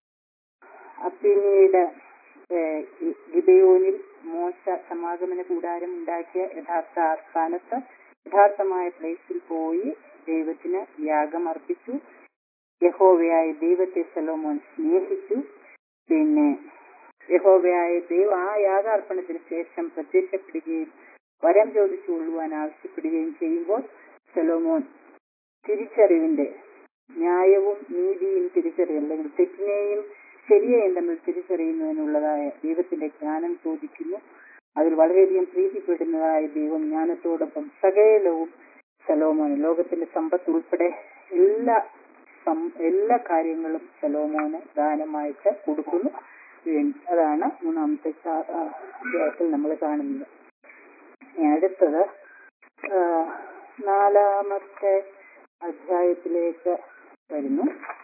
ആ പിന്നീട് ഏഹ്, ഈ ഗിബയോനിൽ മോശ സമാഗമന കൂടാരം ഉണ്ടാക്കിയ യഥാർത്ഥ ആ സ്ഥാനത്ത് യഥാർത്ഥമായ പ്ലേസിൽ പോയി ദൈവത്തിന് യാഗം അർപ്പിച്ചു യഹോവയായ ദൈവത്തെ സലോമോൻ സ്നേഹിച്ചു പിന്നെ യഹോവയായ ദൈവം ആ യാഗാർപ്പണത്തിന് ശേഷം പ്രത്യക്ഷപ്പെടുകയും വരം ചോദിച്ചു കൊള്ളുവാൻ ആവശ്യപ്പെടുകയും ചെയ്യുമ്പോൾ സലോമോൻ തിരിച്ചറിവിന്റെ ന്യായവും നീതിയും തിരിച്ചറിവ് അല്ലെങ്കിൽ തെറ്റിനെയും ശരിയെയും തമ്മിൽ തിരിച്ചറിയുന്നതിനുള്ളതായ ദൈവത്തിന്റെ ജ്ഞാനം ചോദിക്കുന്നു അതിൽ വളരെയധികം പ്രീതിപ്പെടുന്നതായ ദൈവം ജ്ഞാനത്തോടൊപ്പം സകലവും സലോമോന് ലോകത്തിന്റെ സമ്പത്ത് ഉൾപ്പെടെ എല്ലാ സം- എല്ലാ കാര്യങ്ങളും സലോമോന് ദാനമായിട്ട് കൊടുക്കുന്നു വീ- അതാണ് മൂന്നാമത്തെ ചാ- ആ, അധ്യായത്തിൽ നമ്മൾ കാണുന്നത് ഇനി അടുത്തത് ആ, നാലാമത്തെ അധ്യായത്തിലേക്ക് വരുന്നു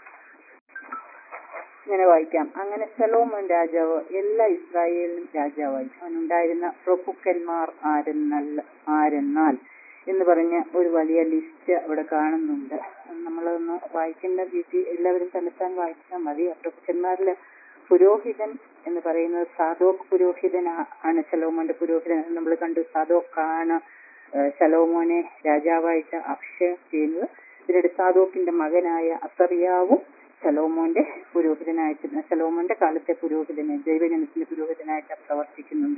ഇങ്ങനെ വായിക്കാം അങ്ങനെ സലോമോൻ രാജാവ് എല്ലാ ഇസ്രായേലിനും രാജാവായി അവനുണ്ടായിരുന്ന പ്രഭുക്കന്മാർ ആരെന്നല്ല ആരെന്നാൽ എന്ന് പറഞ്ഞ ഒരു വലിയ ലിസ്റ്റ് അവിടെ കാണുന്നുണ്ട് നമ്മളൊന്ന് വായിക്കേണ്ട രീതി എല്ലാവരും തന്നെത്താൻ വായിച്ചാൽ മതി ആ പ്രഭുക്കന്മാരിൽ പുരോഹിതൻ എന്ന് പറയുന്നത് സാദോക് പുരോഹിതൻ ആണ് ശലോമോന്റെ പുരോഹിതൻ നമ്മൾ കണ്ടു സാദോക്കാണ് ഏഹ് ശലോമോനെ രാജാവായിട്ട് അഭിഷേകം ചെയ്യുന്നത് പിന്നീട് സാദോക്കിന്റെ മകനായ അസറിയാവും ശലോമോന്റെ പുരോഹിതനായിട്ട് ശലോമോന്റെ കാലത്തെ പുരോഹിതന് ദൈവജനത്തിന്റെ പുരോഹിതനായിട്ട് പ്രവർത്തിക്കുന്നുണ്ട്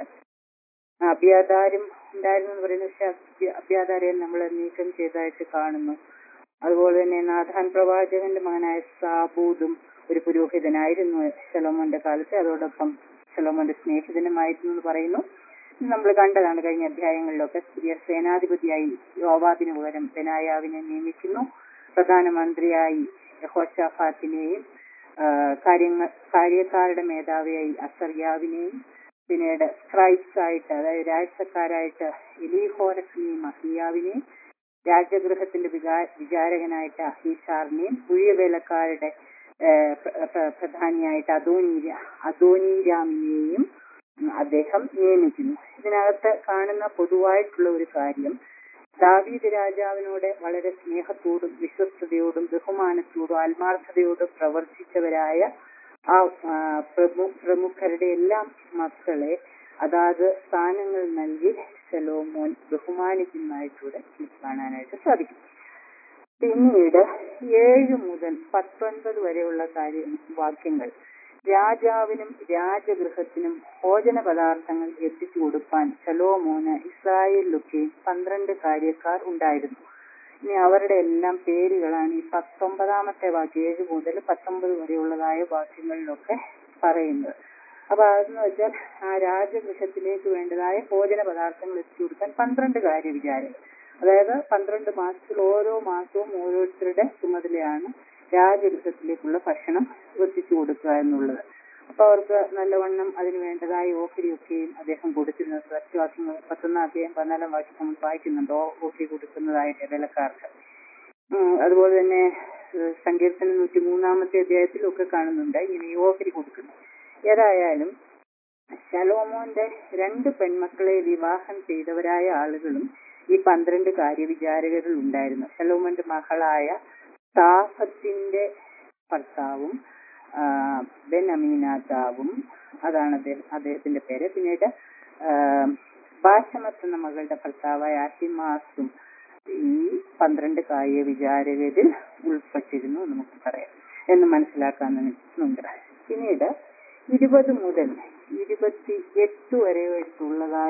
അഭ്യാതാരും ഉണ്ടായിരുന്നു എന്ന് പറയുന്നത് പക്ഷെ അഭ്യ- അഭ്യാതാരെ നമ്മൾ നീക്കം ചെയ്തതായിട്ട് കാണുന്നു അതുപോലെ തന്നെ നാഥാൻ പ്രവാചകന്റെ മകനായ സാബൂദും ഒരു പുരോഹിതനായിരുന്നു ശലോമോന്റെ കാലത്ത് അതോടൊപ്പം ശലോമോന്റെ സ്നേഹിതനുമായിരുന്നു എന്ന് പറയുന്നു ഇത് നമ്മൾ കണ്ടതാണ് കഴിഞ്ഞ അധ്യായങ്ങളിലൊക്കെ പുതിയ സേനാധിപതിയായി യോവാബിന് പകരം ബെനായാവിനെ നിയമിക്കുന്നു പ്രധാനമന്ത്രിയായി യഹോഷാഫാത്തിനെയും ആ, കാര്യങ്ങൾ കാര്യക്കാരുടെ മേധാവിയായി അസറിയാവിനെയും പിന്നീട് സ്ക്രൈബ്സ് ആയിട്ട് അതായത് രാജസക്കാരായിട്ട് എലിഹോരസിനെയും അഹിയാവിനെയും രാജഗൃഹത്തിന്റെ വികാ- വിചാരകനായിട്ട് അഹീഷാറിനെയും കുഴിയവേലക്കാരുടെ ഏഹ്, പ്ര- പ്ര- പ്രധാനിയായിട്ട് അദോനീര അദോനീരാമിനെയും ഉം, അദ്ദേഹം നിയമിക്കുന്നു ഇതിനകത്ത് കാണുന്ന പൊതുവായിട്ടുള്ള ഒരു കാര്യം ദാവീദ് രാജാവിനോട് വളരെ സ്നേഹത്തോടും വിശ്വസ്തയോടും ബഹുമാനത്തോടും ആത്മാർത്ഥതയോടും പ്രവർത്തിച്ചവരായ ആ ആ, പ്രമു- പ്രമുഖരുടെ എല്ലാം മക്കളെ അതാത് സ്ഥാനങ്ങൾ നൽകി ശലോമോൻ ബഹുമാനിക്കുന്നതായിട്ടൂടെ നമുക്ക് കാണാനായിട്ട് സാധിക്കും പിന്നീട് ഏഴ് മുതൽ പത്തൊൻപത് വരെയുള്ള കാര്യ വാക്യങ്ങൾ രാജാവിനും രാജഗൃഹത്തിനും ഭോജന പദാർത്ഥങ്ങൾ എത്തിച്ചു കൊടുക്കാൻ ശലോമോന് ഇസ്രായേലിലൊക്കെ പന്ത്രണ്ട് കാര്യക്കാർ ഉണ്ടായിരുന്നു ഇനി അവരുടെ എല്ലാം പേരുകളാണ് ഈ പത്തൊമ്പതാമത്തെ വാക്യം ഏഴ് മുതൽ പത്തൊമ്പത് വരെയുള്ളതായ വാക്യങ്ങളിലൊക്കെ പറയുന്നത് അപ്പൊ അതെന്ന് വെച്ചാൽ ആ രാജഗൃഹത്തിലേക്ക് വേണ്ടതായ ഭോജന പദാർത്ഥങ്ങൾ എത്തിച്ചു കൊടുക്കാൻ പന്ത്രണ്ട് കാര്യവിചാരം അതായത് പന്ത്രണ്ട് മാസത്തിൽ ഓരോ മാസവും ഓരോരുത്തരുടെ ചുമതലയാണ് രാജഗൃഹത്തിലേക്കുള്ള ഭക്ഷണം എത്തിച്ചു കൊടുക്കുക എന്നുള്ളത് അപ്പൊ അവർക്ക് നല്ലവണ്ണം അതിന് വേണ്ടതായ ഓഹരിയൊക്കെയും അദ്ദേഹം കൊടുത്തിരുന്നു സത്യവാക്യങ്ങൾ പത്തൊന്നാം അധ്യായം പതിനാലാം വാക്യം നമ്മൾ വായിക്കുന്നുണ്ട് ഓ- ഓഹരി കൊടുക്കുന്നതായിട്ട് വിലക്കാർക്ക് ഉം, അതുപോലെ തന്നെ ഏഹ്, സങ്കീർത്തനം നൂറ്റി മൂന്നാമത്തെ അധ്യായത്തിലൊക്കെ കാണുന്നുണ്ട് ഇങ്ങനെ ഈ ഓഹരി കൊടുക്കുന്നു ഏതായാലും ശലോമോന്റെ രണ്ട് പെൺമക്കളെ വിവാഹം ചെയ്തവരായ ആളുകളും ഈ പന്ത്രണ്ട് കാര്യവിചാരകരിൽ ഉണ്ടായിരുന്നു ശലോമോന്റെ മകളായ താഫത്തിന്റെ ഭർത്താവും ആ, ബെൻ അമീനാദാവും അതാണ് അദ്ദേഹം അദ്ദേഹത്തിന്റെ പേര് പിന്നീട് ആ, ബാശമത്ത് എന്ന മകളുടെ ഭർത്താവായ അഹിമാസും ഈ പന്ത്രണ്ട് കായ വിചാരകരിൽ ഉൾപ്പെട്ടിരുന്നു എന്ന് നമുക്ക് പറയാം എന്ന് മനസ്സിലാക്കാനുണ്ട് പിന്നീട് ഇരുപത് മുതൽ ഇരുപത്തി എട്ട് വരെയായിട്ടുള്ളതായ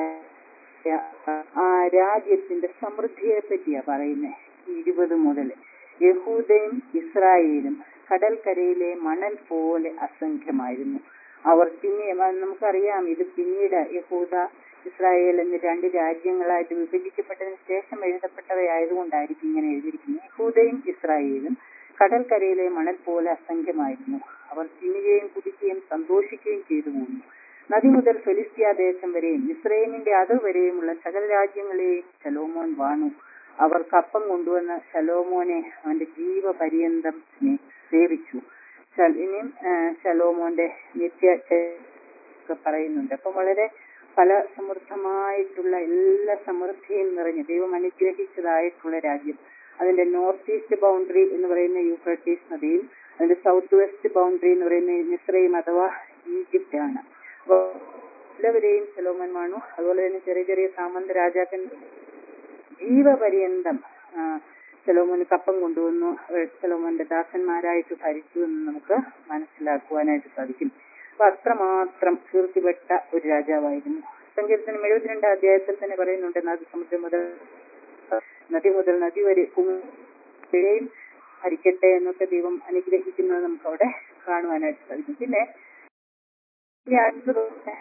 ആ രാജ്യത്തിന്റെ സമൃദ്ധിയെ പറ്റിയാ പറയുന്നത് ഇരുപത് മുതൽ യഹൂദയും ഇസ്രായേലും കടൽക്കരയിലെ മണൽ പോലെ അസംഖ്യമായിരുന്നു അവർ പിന്നെ അത് നമുക്കറിയാം ഇത് പിന്നീട് യഹൂദ ഇസ്രായേൽ എന്നീ രണ്ട് രാജ്യങ്ങളായിട്ട് വിഭജിക്കപ്പെട്ടതിന് ശേഷം എഴുതപ്പെട്ടവയായതുകൊണ്ടായിരിക്കും ഇങ്ങനെ എഴുതിയിരിക്കുന്നത് യഹൂദയും ഇസ്രായേലും കടൽക്കരയിലെ മണൽ പോലെ അസംഖ്യമായിരുന്നു അവർ തിന്നുകയും കുടിക്കുകയും സന്തോഷിക്കുകയും ചെയ്തു പോന്നു നദി മുതൽ ഫെലിസ്തീയ ദേശം വരെയും ഇസ്രയേലിന്റെ അതിർ വരെയുമുള്ള സകല രാജ്യങ്ങളെയും ശലോമോൻ വാണു അവർ കപ്പം കൊണ്ടുവന്ന് ശലോമോനെ അവന്റെ ജീവപര്യന്തം സ്നേ- സേവിച്ചു ശൽ- ഇനിയും ആ, ശലോമോന്റെ നിത്യ ചെ- ഒക്കെ പറയുന്നുണ്ട് അപ്പം വളരെ ഫല സമൃദ്ധമായിട്ടുള്ള എല്ലാ സമൃദ്ധിയും നിറഞ്ഞ് ദൈവം അനുഗ്രഹിച്ചതായിട്ടുള്ള രാജ്യം അതിന്റെ നോർത്ത് ഈസ്റ്റ് ബൗണ്ടറി എന്ന് പറയുന്ന യൂഫ്രട്ടീസ് നദിയും അതിന്റെ സൗത്ത് വെസ്റ്റ് ബൗണ്ടറി എന്ന് പറയുന്ന മിശ്രയും അഥവാ ഈജിപ്റ്റ് ആണ് അപ്പോൾ എല്ലാവരെയും ശലോമൻ വാണു അതുപോലെ തന്നെ ചെറിയ ചെറിയ സാമന്ത രാജാക്കൻ ജീവപര്യന്തം ആ, ശലോമോന് കപ്പം കൊണ്ടുവന്നു അവർ ശലോമോന്റെ ദാസന്മാരായിട്ട് ഭരിച്ചു എന്ന് നമുക്ക് മനസ്സിലാക്കുവാനായിട്ട് സാധിക്കും അപ്പൊ അത്രമാത്രം കീർത്തിപ്പെട്ട ഒരു രാജാവായിരുന്നു സങ്കീർത്തനം എഴുപത്തിരണ്ടാം അധ്യായത്തിൽ തന്നെ പറയുന്നുണ്ട് നദി സമുദ്രം മുതൽ നദി മുതൽ നദി വരെ കുഴയും ഭരിക്കട്ടെ എന്നൊക്കെ ദൈവം അനുഗ്രഹിക്കുന്നത് നമുക്ക് അവിടെ കാണുവാനായിട്ട് സാധിക്കും പിന്നെ ഈ അടുത്തത്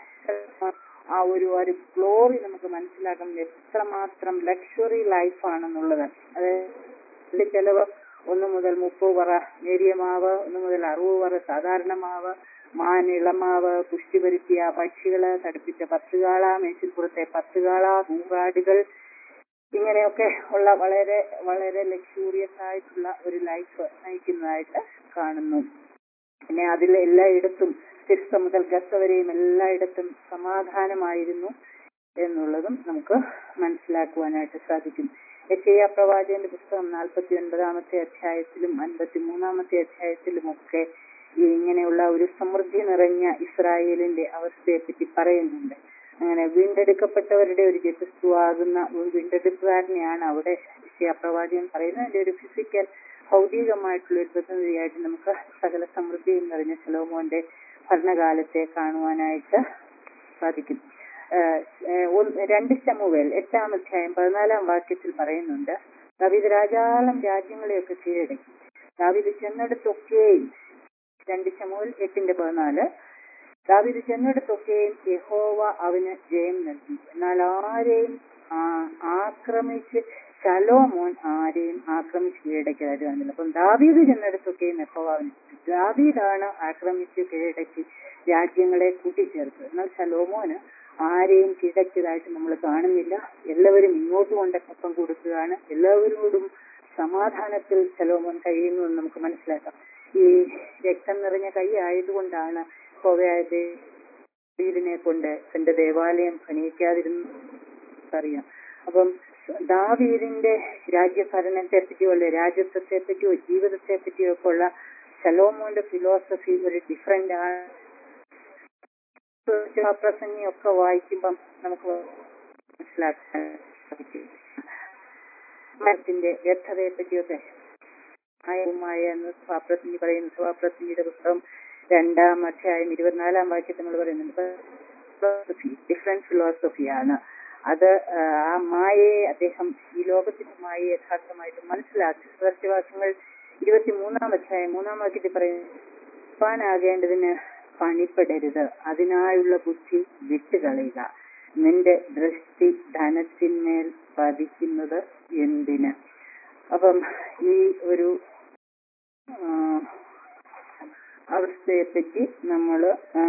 ആ ഒരു ഒരു ഗ്ലോറി നമുക്ക് മനസ്സിലാക്കാൻ എത്രമാത്രം ലക്ഷറി ലൈഫ് ആണെന്നുള്ളത് അത് ചെലവ് ഒന്ന് മുതൽ മുപ്പത് പറ നേരിയ മാവ് ഒന്ന് മുതൽ അറുപത് പറ സാധാരണ മാവ് മാൻ ഇളമാവ് പുഷ്ടി വരുത്തിയ പക്ഷികള് തടുപ്പിച്ച പത്തുകാള മേച്ചിൽപ്പുറത്തെ പത്തുകാള പൂങ്കാടുകൾ ഇങ്ങനെയൊക്കെ ഉള്ള വളരെ വളരെ ലക്ഷൂറിയസ് ആയിട്ടുള്ള ഒരു ലൈഫ് നയിക്കുന്നതായിട്ട് കാണുന്നു പിന്നെ അതിൽ എല്ലായിടത്തും തിർസ മുതൽ ഗസ വരെയും എല്ലായിടത്തും സമാധാനമായിരുന്നു എന്നുള്ളതും നമുക്ക് മനസ്സിലാക്കുവാനായിട്ട് സാധിക്കും യശയ പ്രവാചകന്റെ പുസ്തകം നാൽപ്പത്തി ഒൻപതാമത്തെ അധ്യായത്തിലും അൻപത്തി മൂന്നാമത്തെ അധ്യായത്തിലും ഒക്കെ ഈ ഇങ്ങനെയുള്ള ഒരു സമൃദ്ധി നിറഞ്ഞ ഇസ്രായേലിന്റെ അവസ്ഥയെപ്പറ്റി പറയുന്നുണ്ട് അങ്ങനെ വീണ്ടെടുക്കപ്പെട്ടവരുടെ ഒരു ജപസ്തുവാകുന്ന ഒരു വീണ്ടെടുപ്പുകാരനെയാണ് അവിടെ പ്രവാചകൻ പറയുന്നത് അതിന്റെ ഒരു ഫിസിക്കൽ ഭൗതികമായിട്ടുള്ള ഒരു പ്രതിനിധിയായിട്ട് നമുക്ക് സകല സമൃദ്ധിയും നിറഞ്ഞ ശലോമോന്റെ ഭരണകാലത്തെ കാണുവാനായിട്ട് സാധിക്കും ഏഹ് ഏഹ് ഒന്ന് രണ്ട് ശമുവേൽ എട്ടാം അധ്യായം പതിനാലാം വാക്യത്തിൽ പറയുന്നുണ്ട് ദാവീദ് രാജാളം രാജ്യങ്ങളെയൊക്കെ കീഴടക്കി ദാവീദ് ചെന്നിടത്തൊക്കെയും രണ്ട് ശമുവേൽ എട്ടിന്റെ പതിനാല് ദാവീദ് ചെന്നിടത്തൊക്കെയും യഹോവ അവന് ജയം നൽകി എന്നാൽ ആരെയും ആ- ആക്രമിച്ച് ശലോമോൻ ആരെയും ആക്രമിച്ച് കീഴടക്കിയതായിട്ട് കാണുന്നില്ല അപ്പം ദാവീദ് ചെന്നിടത്തൊക്കെയും യഹോവ അവന് ദാവീദാണ് ആക്രമിച്ച് കീഴടക്കി രാജ്യങ്ങളെ കൂട്ടിച്ചേർത്തത് എന്നാൽ ശലോമോന് ആരെയും കീഴടക്കിയതായിട്ട് നമ്മൾ കാണുന്നില്ല എല്ലാവരും ഇങ്ങോട്ട് കൊണ്ട് ഒപ്പം കൊടുക്കുകയാണ് എല്ലാവരോടും സമാധാനത്തിൽ ശലോമോൻ കഴിയുന്നു എന്ന് നമുക്ക് മനസ്സിലാക്കാം ഈ രക്തം നിറഞ്ഞ കൈ ആയതുകൊണ്ടാണ് കോവയായ വീടിനെ കൊണ്ട് തന്റെ ദേവാലയം പണിയിക്കാതിരുന്നു അറിയാം അപ്പം ദാവീദിന്റെ രാജ്യഭരണത്തെ പറ്റിയോ അല്ലെ രാജ്യത്വത്തെ പറ്റിയോ ജീവിതത്തെ പറ്റിയോ ഒക്കെ ഉള്ള ശലോമോന്റെ ഫിലോസഫി ഒരു ഡിഫറെന്റ് ആണ് പ്രസംഗിയൊക്കെ വായിക്കുമ്പം നമുക്ക് മനസ്സിലാക്കാൻ സാധിക്കും മരത്തിന്റെ വ്യർത്ഥതയെ പറ്റിയൊക്കെ ആയവുമായ എന്ന് സ്വാപ്രസംഗി പറയുന്നു സ്വാപ്രസംഗിയുടെ പുസ്തകം രണ്ടാം അധ്യായം ഇരുപത്തിനാലാം വാക്യത്തിൽ നമ്മൾ പറയുന്നുണ്ട് ഫിലോസഫി ഡിഫറെന്റ് ഫിലോസഫിയാണ് അത് ആ, ആ മായയെ അദ്ദേഹം ഈ ലോകത്തിന്റെ മായയെ യഥാർത്ഥമായിട്ട് മനസ്സിലാക്കി സദർശവാക്യങ്ങൾ ഇരുപത്തിമൂന്നാം അധ്യായം മൂന്നാം വാക്യത്തിൽ പറയുന്നു പാനാകേണ്ടതിന് പണിപ്പെടരുത് അതിനായുള്ള ബുദ്ധി വിട്ടുകളയുക നിന്റെ ദൃഷ്ടി ധനത്തിന്മേൽ പതിക്കുന്നത് എന്തിന് അപ്പം ഈ ഒരു ആ, അവസ്ഥയെപ്പറ്റി നമ്മൾ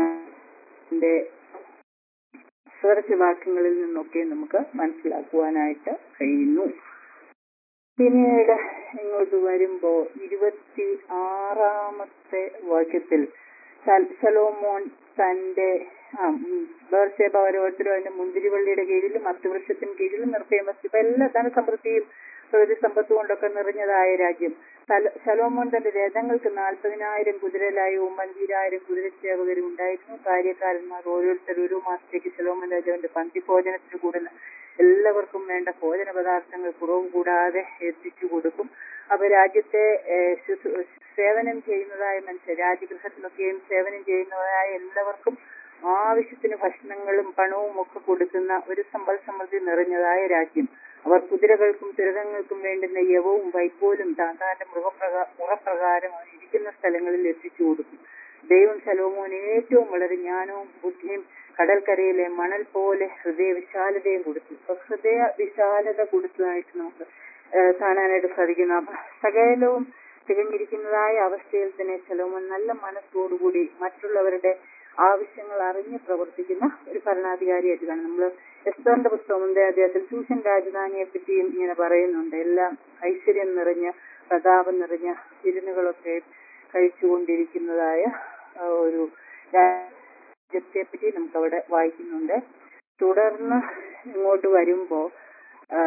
വാക്യങ്ങളിൽ നിന്നൊക്കെ നമുക്ക് മനസ്സിലാക്കുവാനായിട്ട് കഴിയുന്നു പിന്നീട് ഇങ്ങോട്ട് വരുമ്പോ ഇരുപത്തി ആറാമത്തെ വാക്യത്തിൽ സൽ- സലോമോൻ തന്റെ ബേർസേബ ഓരോരുത്തരും അതിന്റെ മുന്തിരിവള്ളിയുടെ കീഴിലും അത്തിവൃക്ഷത്തിന് കീഴിലും നിർത്തിയമസ് ഇപ്പൊ എല്ലാ ധനസമൃദ്ധിയും പ്രകൃതി സമ്പത്ത് കൊണ്ടൊക്കെ നിറഞ്ഞതായ രാജ്യം സല- ശലോമോൻ തന്റെ രഥങ്ങൾക്ക് നാൽപ്പതിനായിരം കുതിരലായവും അഞ്ചിരായിരം കുതിരസേവകരും ഉണ്ടായിരുന്നു കാര്യക്കാരന്മാർ ഓരോരുത്തർ ഒരു മാസത്തേക്ക് ശലോമോൻ രാജാവിന്റെ പന്തിഭോജനത്തിന് കൂടുന്ന എല്ലാവർക്കും വേണ്ട ഭോജന പദാർത്ഥങ്ങൾ കുറവ് കൂടാതെ എത്തിച്ചു കൊടുക്കും അപ്പൊ രാജ്യത്തെ ഏഹ്, ശുശ്രൂ- സേവനം ചെയ്യുന്നതായ മനുഷ്യർ രാജ്യഗൃഹത്തിലൊക്കെയും സേവനം ചെയ്യുന്നതായ എല്ലാവർക്കും ആവശ്യത്തിന് ഭക്ഷണങ്ങളും പണവും ഒക്കെ കൊടുക്കുന്ന ഒരു സമ്പൽ സമൃദ്ധി നിറഞ്ഞതായ രാജ്യം അവർ കുതിരകൾക്കും തിരകങ്ങൾക്കും വേണ്ടുന്ന യവവും വൈക്കോലും താന്താന്റെ മൃഗപ്രകാ മുറപ്രകാരം അവർ ഇരിക്കുന്ന സ്ഥലങ്ങളിൽ എത്തിച്ചു കൊടുക്കും ദൈവം ശലോമോന് ഏറ്റവും വളരെ ജ്ഞാനവും ബുദ്ധിയും കടൽക്കരയിലെ മണൽ പോലെ ഹൃദയ വിശാലതയും കൊടുത്തു അപ്പൊ ഹൃദയ വിശാലത കൊടുത്തതായിട്ട് നമുക്ക് ഏഹ് കാണാനായിട്ട് സാധിക്കുന്നു അപ്പൊ സകലവും തികഞ്ഞിരിക്കുന്നതായ അവസ്ഥയിൽ തന്നെ ശലോമോൻ നല്ല മനസ്സോടുകൂടി മറ്റുള്ളവരുടെ ആവശ്യങ്ങൾ അറിഞ്ഞ് പ്രവർത്തിക്കുന്ന ഒരു ഭരണാധികാരിയായിട്ട് കാണും നമ്മൾ എസ്തറിന്റെ പുസ്തകം ഉണ്ട് അദ്ദേഹത്തിൽ ട്യൂഷൻ രാജധാനിയെ പറ്റിയും ഇങ്ങനെ പറയുന്നുണ്ട് എല്ലാം ഐശ്വര്യം നിറഞ്ഞ പ്രതാപം നിറഞ്ഞ വിരുന്നുകളൊക്കെ കഴിച്ചുകൊണ്ടിരിക്കുന്നതായ ആ, ഒരു രാജ്യത്തെ പറ്റി നമുക്ക് അവിടെ വായിക്കുന്നുണ്ട് തുടർന്ന് ഇങ്ങോട്ട് വരുമ്പോ ആ,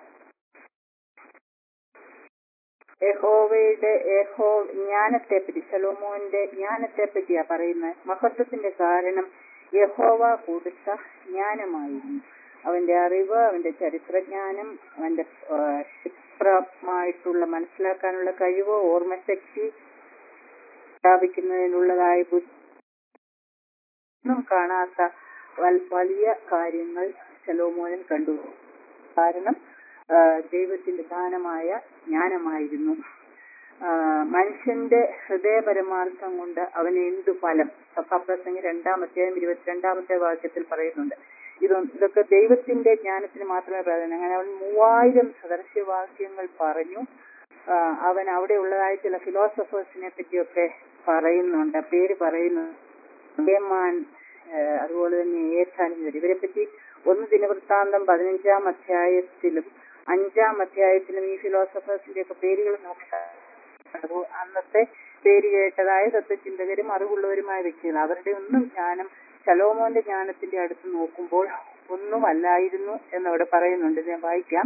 യഹോവയുടെ യഹോ ജ്ഞാനത്തെ പറ്റി ശലോമോന്റെ ജ്ഞാനത്തെ പറ്റിയാ പറയുന്നത് മഹത്വത്തിന്റെ കാരണം യഹോവ കൊടുത്ത ജ്ഞാനമായിരുന്നു അവന്റെ അറിവ് അവന്റെ ചരിത്രജ്ഞാനം അവന്റെ ആ, ക്ഷിപ്രമായിട്ടുള്ള മനസ്സിലാക്കാനുള്ള കഴിവ് ഓർമ്മശക്തി സ്ഥാപിക്കുന്നതിനുള്ളതായ ബുദ്ധി ഒന്നും കാണാത്ത വൽ- വലിയ കാര്യങ്ങൾ ശലോമോനൻ കണ്ടു കാരണം ആ, ദൈവത്തിന്റെ ദാനമായ ജ്ഞാനമായിരുന്നു ആ, മനുഷ്യന്റെ ഹൃദയപരമാർത്ഥം കൊണ്ട് അവന് എന്തു ഫലം സഭാപ്രസംഗി രണ്ടാമത്തെയും ഇരുപത്തിരണ്ടാമത്തെ വാക്യത്തിൽ പറയുന്നുണ്ട് ഇത് ഇതൊക്കെ ദൈവത്തിന്റെ ജ്ഞാനത്തിന് മാത്രമേ പ്രാധാന്യം അങ്ങനെ അവൻ മൂവായിരം സദൃശ്യവാക്യങ്ങൾ പറഞ്ഞു ആ, അവൻ അവിടെ ഉള്ളതായ ചില ഫിലോസഫേഴ്സിനെ പറ്റിയൊക്കെ പറയുന്നുണ്ട് പേര് പറയുന്നു ഏമാൻ ഏഹ് അതുപോലെ തന്നെ ഏഥാനും വരും ഇവരെ പറ്റി ഒന്ന് ദിനവൃത്താന്തം പതിനഞ്ചാം അധ്യായത്തിലും അഞ്ചാം അധ്യായത്തിലും ഈ ഫിലോസഫേഴ്സിന്റെ ഒക്കെ പേരുകൾ നോക്കാം അത് അന്നത്തെ പേര് കേട്ടതായ തത്വചിന്തകരും അറിവുള്ളവരുമായ വ്യക്തികൾ അവരുടെ ഒന്നും ജ്ഞാനം ശലോമോന്റെ ജ്ഞാനത്തിന്റെ അടുത്ത് നോക്കുമ്പോൾ ഒന്നുമല്ലായിരുന്നു എന്നവിടെ പറയുന്നുണ്ട് ഞാൻ വായിക്കാം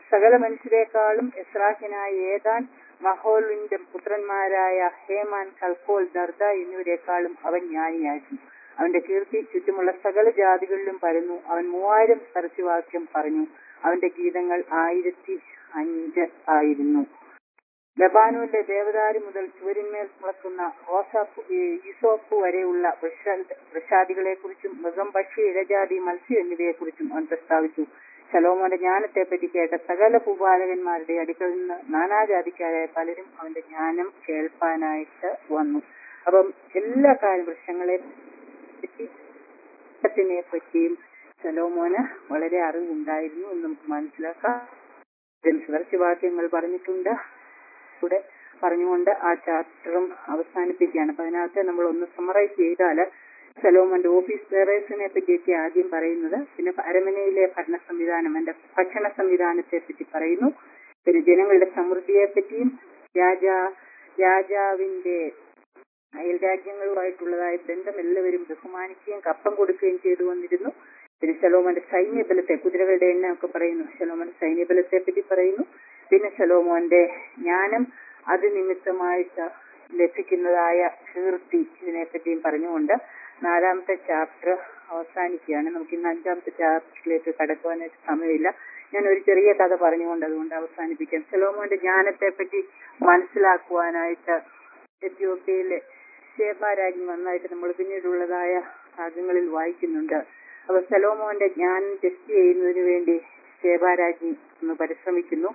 സകല മനുഷ്യരെക്കാളും എസ്രാഹ്യനായ ഏതാൻ മഹോലിന്റെ പുത്രന്മാരായ ഹേമാൻ കൽക്കോൽ ദർദ എന്നിവരെക്കാളും അവൻ ജ്ഞാനിയായിരുന്നു അവന്റെ കീർത്തി ചുറ്റുമുള്ള സകല ജാതികളിലും പരന്നു അവൻ മൂവായിരം പരസ്യവാക്യം പറഞ്ഞു അവന്റെ ഗീതങ്ങൾ ആയിരത്തി അഞ്ച് ആയിരുന്നു ലബാനൂരിലെ ദേവദാരി മുതൽ ചുവരിന്മേൽ മുളക്കുന്ന റോസാപ്പു ഈസോപ്പ് വരെയുള്ള വൃഷാദികളെ കുറിച്ചും മൃഗം പക്ഷി ഇഴജാതി മത്സ്യം എന്നിവയെക്കുറിച്ചും അവൻ പ്രസ്താവിച്ചു ശലോമോന്റെ ജ്ഞാനത്തെപ്പറ്റി കേട്ട സകല ഭൂപാലകന്മാരുടെ അടുക്കൽ നിന്ന് നാനാജാതിക്കാരായ പലരും അവന്റെ ജ്ഞാനം കേൾപ്പാനായിട്ട് വന്നു അപ്പം എല്ലാ കാര്യം വൃക്ഷങ്ങളെ പറ്റി ത്തിനെ പറ്റിയും ശലോമോന് വളരെ അറിവുണ്ടായിരുന്നു എന്ന് നമുക്ക് മനസ്സിലാക്കാം സദർശവാക്യങ്ങൾ പറഞ്ഞിട്ടുണ്ട് കൂടെ പറഞ്ഞുകൊണ്ട് ആ ചാപ്റ്ററും അവസാനിപ്പിക്കുകയാണ് അപ്പൊ അതിനകത്ത് നമ്മൾ ഒന്ന് സമറൈസ് ചെയ്താൽ സലോമന്റെ ഓഫീസ് ബേറേഴ്സിനെ പറ്റിയൊക്കെ ആദ്യം പറയുന്നത് പിന്നെ അരമനയിലെ ഭരണ സംവിധാനം എന്റെ ഭക്ഷണ സംവിധാനത്തെ പറ്റി പറയുന്നു പിന്നെ ജനങ്ങളുടെ സമൃദ്ധിയെ പറ്റിയും രാജാ രാജാവിന്റെ അയൽ രാജ്യങ്ങളുമായിട്ടുള്ളതായ ബന്ധം എല്ലാവരും ബഹുമാനിക്കുകയും കപ്പം കൊടുക്കുകയും ചെയ്തു വന്നിരുന്നു പിന്നെ ശലോമോന്റെ സൈന്യബലത്തെ കുതിരകളുടെ എണ്ണ ഒക്കെ പറയുന്നു ശലോമോന്റെ സൈന്യബലത്തെ പറ്റി പറയുന്നു പിന്നെ ശലോമോന്റെ ജ്ഞാനം അത് നിമിത്തമായിട്ട് ലഭിക്കുന്നതായ കീർത്തി ഇതിനെപ്പറ്റിയും പറഞ്ഞുകൊണ്ട് നാലാമത്തെ ചാപ്റ്റർ അവസാനിക്കുകയാണ് നമുക്ക് ഇന്ന് അഞ്ചാമത്തെ ചാപ്റ്ററിലേക്ക് കടക്കുവാനായിട്ട് സമയമില്ല ഞാൻ ഒരു ചെറിയ കഥ പറഞ്ഞുകൊണ്ട് അതുകൊണ്ട് അവസാനിപ്പിക്കാം സെലോമോന്റെ ജ്ഞാനത്തെ പറ്റി മനസ്സിലാക്കുവാനായിട്ട് എത്യോപ്യയിലെ ശേബാരാജ്ഞി വന്നായിട്ട് നമ്മൾ പിന്നീടുള്ളതായ ഭാഗങ്ങളിൽ വായിക്കുന്നുണ്ട് അപ്പൊ സെലോമോന്റെ ജ്ഞാനം ടെസ്റ്റ് ചെയ്യുന്നതിന് വേണ്ടി ശേബാരാജ്ഞി ഒന്ന് പരിശ്രമിക്കുന്നു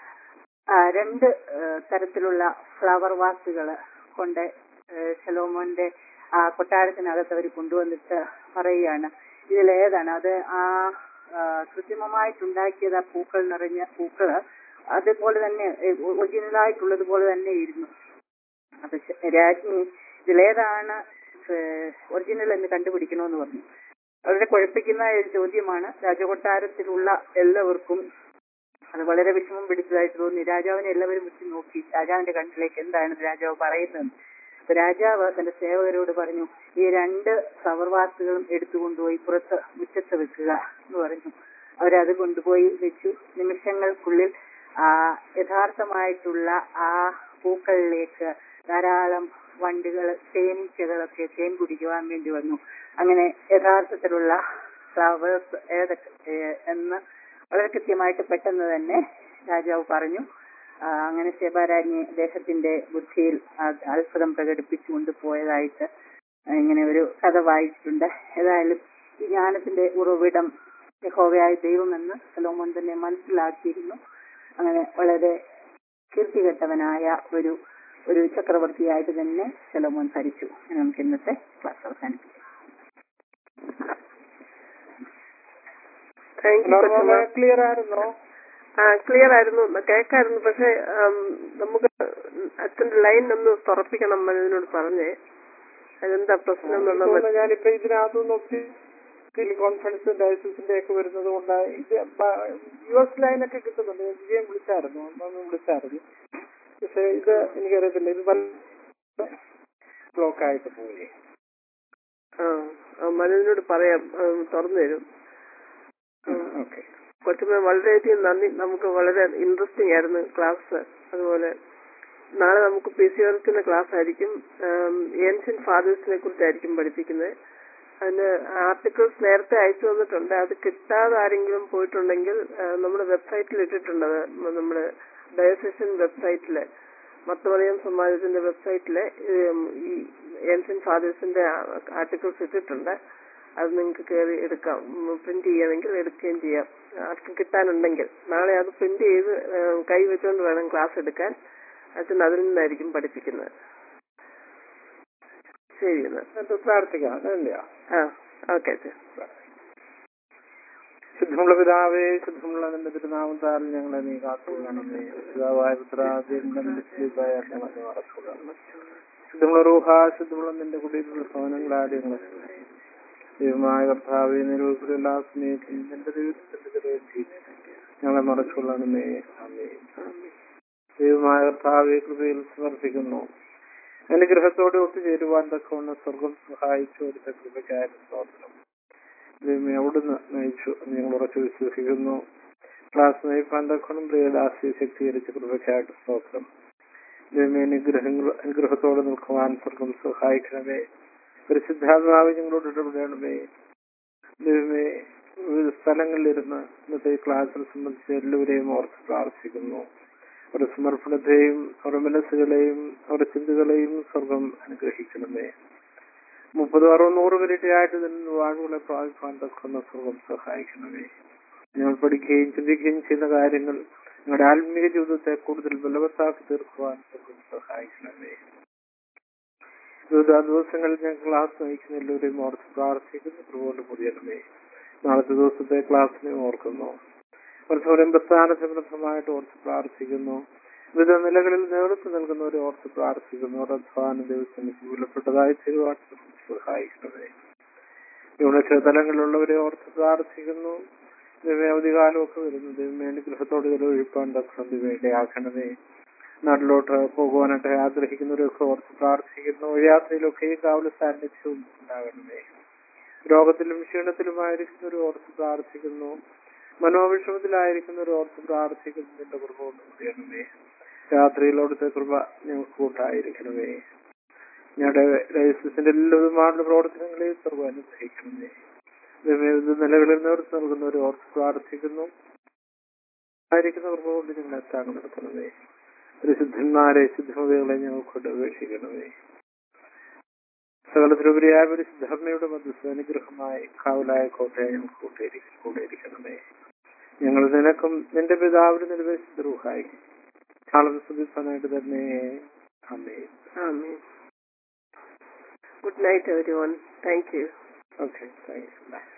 ആ, രണ്ട് ആ, തരത്തിലുള്ള ഫ്ലവർ വാസുകൾ കൊണ്ട് ആ, ശലോമോന്റെ ആ കൊട്ടാരത്തിനകത്ത് അവർ കൊണ്ടുവന്നിട്ട് പറയുകയാണ് ഇതിലേതാണ് അത് ആ ആ, കൃത്രിമമായിട്ടുണ്ടാക്കിയത് ആ പൂക്കൾ നിറഞ്ഞ പൂക്കള് അതുപോലെ തന്നെ ഒറിജിനൽ ആയിട്ടുള്ളത് പോലെ തന്നെ ഇരുന്നു അപ്പൊ ശ- രാജ്ഞി ഇതിലേതാണ് ഒറിജിനൽ എന്ന് കണ്ടുപിടിക്കണമെന്ന് പറഞ്ഞു വളരെ കുഴപ്പിക്കുന്ന ഒരു ചോദ്യമാണ് രാജകൊട്ടാരത്തിലുള്ള എല്ലാവർക്കും അത് വളരെ വിഷമം പിടിച്ചതായിട്ട് തോന്നി രാജാവിനെ എല്ലാവരും വെച്ച് നോക്കി രാജാവിന്റെ കണ്ണിലേക്ക് എന്താണ് രാജാവ് പറയുന്നത് അപ്പൊ രാജാവ് തന്റെ സേവകരോട് പറഞ്ഞു ഈ രണ്ട് സവർവാസുകളും എടുത്തുകൊണ്ടുപോയി പുറത്ത് മുറ്റത്ത് വെക്കുക എന്ന് പറഞ്ഞു അവരത് കൊണ്ടുപോയി വെച്ചു നിമിഷങ്ങൾക്കുള്ളിൽ ആ യഥാർത്ഥമായിട്ടുള്ള ആ പൂക്കളിലേക്ക് ധാരാളം വണ്ടുകൾ തേനീച്ചകളൊക്കെ തേൻ കുടിക്കുവാൻ വേണ്ടി വന്നു അങ്ങനെ യഥാർത്ഥത്തിലുള്ള ഫ്ലവേഴ്സ് ഏതൊക്കെ ഏ- എന്ന് വളരെ കൃത്യമായിട്ട് പെട്ടെന്ന് തന്നെ രാജാവ് പറഞ്ഞു ആ, അങ്ങനെ ശബാരാജ്ഞി അദ്ദേഹത്തിന്റെ ബുദ്ധിയിൽ ആ- അത്ഭുതം പ്രകടിപ്പിച്ചുകൊണ്ട് പോയതായിട്ട് ഇങ്ങനെ ഒരു കഥ വായിച്ചിട്ടുണ്ട് ഏതായാലും ഈ ജ്ഞാനത്തിന്റെ ഉറവിടം യഹോവയായ ദൈവമെന്ന് സലോമോൻ തന്നെ മനസ്സിലാക്കിയിരുന്നു അങ്ങനെ വളരെ കീർത്തികെട്ടവനായ ഒരു ഒരു ചക്രവർത്തിയായിട്ട് തന്നെ സലോമോൻ ഭരിച്ചു അങ്ങനെ നമുക്ക് ഇന്നത്തെ ക്ലാസ് അവസാനിപ്പിക്കാം താങ്ക് യു കൊച്ചമ്മ ക്ലിയർ ആയിരുന്നോ ആ ക്ലിയർ ആയിരുന്നു കേക്കായിരുന്നു പക്ഷെ ആം, നമുക്ക് അച്ഛന്റെ ലൈൻ ഒന്ന് തുറപ്പിക്കണം എന്നതിനോട് പറഞ്ഞേ അതെന്താ പ്രശ്നം എന്നുള്ളത് ഇപ്പൊ ഞാനിപ്പോ ഇതിനകത്തുനിന്ന് ഒത്തിരി കോൺഫറൻസ് ഡയസിന്റെ ഒക്കെ വരുന്നത് കൊണ്ട് ഇത് യു എസ് ലൈനൊക്കെ കിട്ടുന്നുണ്ട് ഞാൻ വിജയം വിളിച്ചായിരുന്നു അന്നൊന്ന് വിളിച്ചായിരുന്നു പക്ഷെ ഇത് എനിക്കറിയത്തില്ല ഇത് ബ്ലോക്ക് ആയിട്ട് പോയി ആ ആ, മനോജിനോട് പറയാം ആ, തുറന്നു തരും ഓക്കെ കൊച്ചമ്മ വളരെയധികം നന്ദി നമുക്ക് വളരെ ഇൻട്രസ്റ്റിംഗ് ആയിരുന്നു ക്ലാസ് അതുപോലെ നാളെ നമുക്ക് പി സി വർക്കിന്റെ ക്ലാസ് ആയിരിക്കും ഏൻഷ്യൻ ഫാദേഴ്സിനെ കുറിച്ചായിരിക്കും പഠിപ്പിക്കുന്നത് അതിന് ആർട്ടിക്കിൾസ് നേരത്തെ അയച്ചു തന്നിട്ടുണ്ട് അത് കിട്ടാതെ ആരെങ്കിലും പോയിട്ടുണ്ടെങ്കിൽ ആ, നമ്മുടെ വെബ്സൈറ്റിൽ ഇട്ടിട്ടുണ്ട് അത് നമ്മുടെ ഡയസഷൻ വെബ്സൈറ്റില് മത്തമറിയം സമാജത്തിന്റെ വെബ്സൈറ്റില് ഉം, ഈ ഏൻഷ്യൻ ഫാദേഴ്സിന്റെ ആർട്ടിക്കിൾസ് ഇട്ടിട്ടുണ്ട് അത് നിങ്ങൾക്ക് കയറി എടുക്കാം പ്രിന്റ് ചെയ്യണമെങ്കിൽ എടുക്കുകയും ചെയ്യാം ആർക്കും കിട്ടാനുണ്ടെങ്കിൽ നാളെ അത് പ്രിന്റ് ചെയ്ത് ഏഹ്, കൈ വെച്ചുകൊണ്ട് വേണം ക്ലാസ് എടുക്കാൻ അച്ഛൻ അതിൽ നിന്നായിരിക്കും പഠിപ്പിക്കുന്നത് ശരി എന്നാ എന്നിട്ട് പ്രാർത്ഥിക്കാം അതല്ല ആ ഓക്കെ അച്ഛൻ ശുദ്ധമുള്ള പിതാവേ ശുദ്ധമുള്ള നിന്റെ തിരുനാമത്താൽ ഞങ്ങളെ നീ കാത്തുകൊള്ളണമേ പിതാവായ പുത്രാദ്യമായ ശുദ്ധമുള്ള റൂഹ ശുദ്ധമുള്ള നിന്റെ കുടിയിലുള്ള ഭവനങ്ങളാടി ഞങ്ങളെ ദൈവമായ കർത്താവെ നിരൂപത്തിൽ എല്ലാ സ്നേഹത്തിലും നിന്റെ ദൈവത്തിന്റെ കരയിൽ ഞങ്ങളെ മറച്ചുകൊള്ളണമേ അമേ ദൈവമായ കർത്താവെ കൃപയിൽ സമർപ്പിക്കുന്നു അനുഗ്രഹത്തോടെ ഒത്തുചേരുവാൻ തക്കവണ്ണം സ്വർഗം സഹായിച്ചു കൊടുത്ത കൃപയ്ക്കായ സ്തോത്രം ദൈവമേ അവിടുന്ന് നയിച്ചു എന്ന് ഞങ്ങൾ ഉറച്ചു വിശ്വസിക്കുന്നു ക്ലാസ് നയിപ്പാൻ തക്കണം പ്രിയദാസി ശക്തീകരിച്ച കൃപയ്ക്കായിട്ട് സ്തോത്രം ദൈവമേ അനുഗ്രഹങ്ങൾ അനുഗ്രഹത്തോടെ നിൽക്കുവാൻ സ്വർഗം സഹായിക്കണമേ പരിശുദ്ധാത്മാവ് ഞങ്ങളോട് ഇടപെടണമേ ദൈവമേ വിവിധ സ്ഥലങ്ങളിലിരുന്ന് ഇന്നത്തെ ഈ ക്ലാസ്സിനെ സംബന്ധിച്ച് എല്ലാവരെയും ഓർത്ത് പ്രാർത്ഥിക്കുന്നു അവരുടെ സമർപ്പണത്തെയും അവരുടെ മനസ്സുകളെയും അവരുടെ ചിന്തകളെയും സ്വർഗം അനുഗ്രഹിക്കണമേ മുപ്പത് അറുപത് നൂറ് മിനിറ്റ് ആയിട്ട് നിന്ന് വാഴുകളെ പ്രാപിപ്പാൻ തക്കുന്ന സ്വർഗം സഹായിക്കണമേ ഞങ്ങൾ പഠിക്കുകയും ചിന്തിക്കുകയും ചെയ്യുന്ന കാര്യങ്ങൾ ഞങ്ങളുടെ ആത്മീയ ജീവിതത്തെ കൂടുതൽ ബലവത്താക്കി തീർക്കുവാൻ സ്വർഗം സഹായിക്കണമേ വിവിധ ദിവസങ്ങളിൽ ഞാൻ ക്ലാസ് നയിക്കുന്ന എല്ലാവരെയും ഓർത്ത് പ്രാർത്ഥിക്കുന്നു അതുപോലെ മുറിയണമേ നാളത്തെ ദിവസത്തെ ക്ലാസ്സിനെ ഓർക്കുന്നു പരസ്പരം പ്രസ്ഥാനത്തെ ബന്ധമായിട്ട് ഓർത്ത് പ്രാർത്ഥിക്കുന്നു വിവിധ നിലകളിൽ നേതൃത്വം നൽകുന്നവരെ ഓർത്ത് പ്രാർത്ഥിക്കുന്നു അവരുടെ അധ്വാന ദിവസം വിപുലപ്പെട്ടതായി തീരുവാൻ സഹായിക്കണമേ യൂണിറ്റ് തലങ്ങളിലുള്ളവരെ ഓർത്ത് പ്രാർത്ഥിക്കുന്നു ദൈവമേ അവധികാലമൊക്കെ വരുന്നു ദൈവമേ അനുഗ്രഹത്തോടെ ഒഴിപ്പാൻ തക്കണം ദൈവയുടെ ആക്കണമേ നാട്ടിലോട്ട് പോകുവാനായിട്ട് ആഗ്രഹിക്കുന്നവരൊക്കെ ഓർത്ത് പ്രാർത്ഥിക്കുന്നു യാത്രയിലൊക്കെ ഈ കാവല സാന്നിധ്യവും ഉണ്ടാകണമേ രോഗത്തിലും ക്ഷീണത്തിലുമായിരിക്കുന്നവർ ഓർത്ത് പ്രാർത്ഥിക്കുന്നു മനോവിഷമത്തിലായിരിക്കുന്നവർ ഓർത്ത് പ്രാർത്ഥിക്കുന്നതിന്റെ കൃപ കൊണ്ട് അറിയണമേ രാത്രിയിൽ അവിടുത്തെ കൃപ ഞങ്ങൾക്ക് കൂട്ടായിരിക്കണമേ ഞങ്ങളുടെ ലൈസൻസിന്റെ എല്ലാവിധമായുള്ള പ്രവർത്തനങ്ങളെയും സർവ്വ അനുഗ്രഹിക്കണമേ വിവിധ നിലകളിൽ നേതൃത്വം നൽകുന്നവരെ ഓർത്ത് പ്രാർത്ഥിക്കുന്നു ആയിരിക്കുന്ന കൃപ കൊണ്ട് ഞങ്ങളെ താങ്ങ് നടത്തണമേ പരിശുദ്ധന്മാരെ ശുദ്ധമതകളെ ഞങ്ങൾക്കൊണ്ട് അപേക്ഷിക്കണമേ സകലത്തിലുപരിയായ പരിശുദ്ധമ്മയുടെ മധ്യസ്ഥ അനുഗ്രഹമായി കാവലായ കോട്ടയെ ഞങ്ങൾക്ക് കൂട്ടിയിരിക്കും കൂട്ടിയിരിക്കണമേ ഞങ്ങൾ നിനക്കും നിന്റെ പിതാവിന് നിർവേശിദ്രൂഹായി നാളെ സുഖിപ്പാനായിട്ട് തന്നെ അമ്മേ Amen. Good night, everyone. Thank you. Okay thank U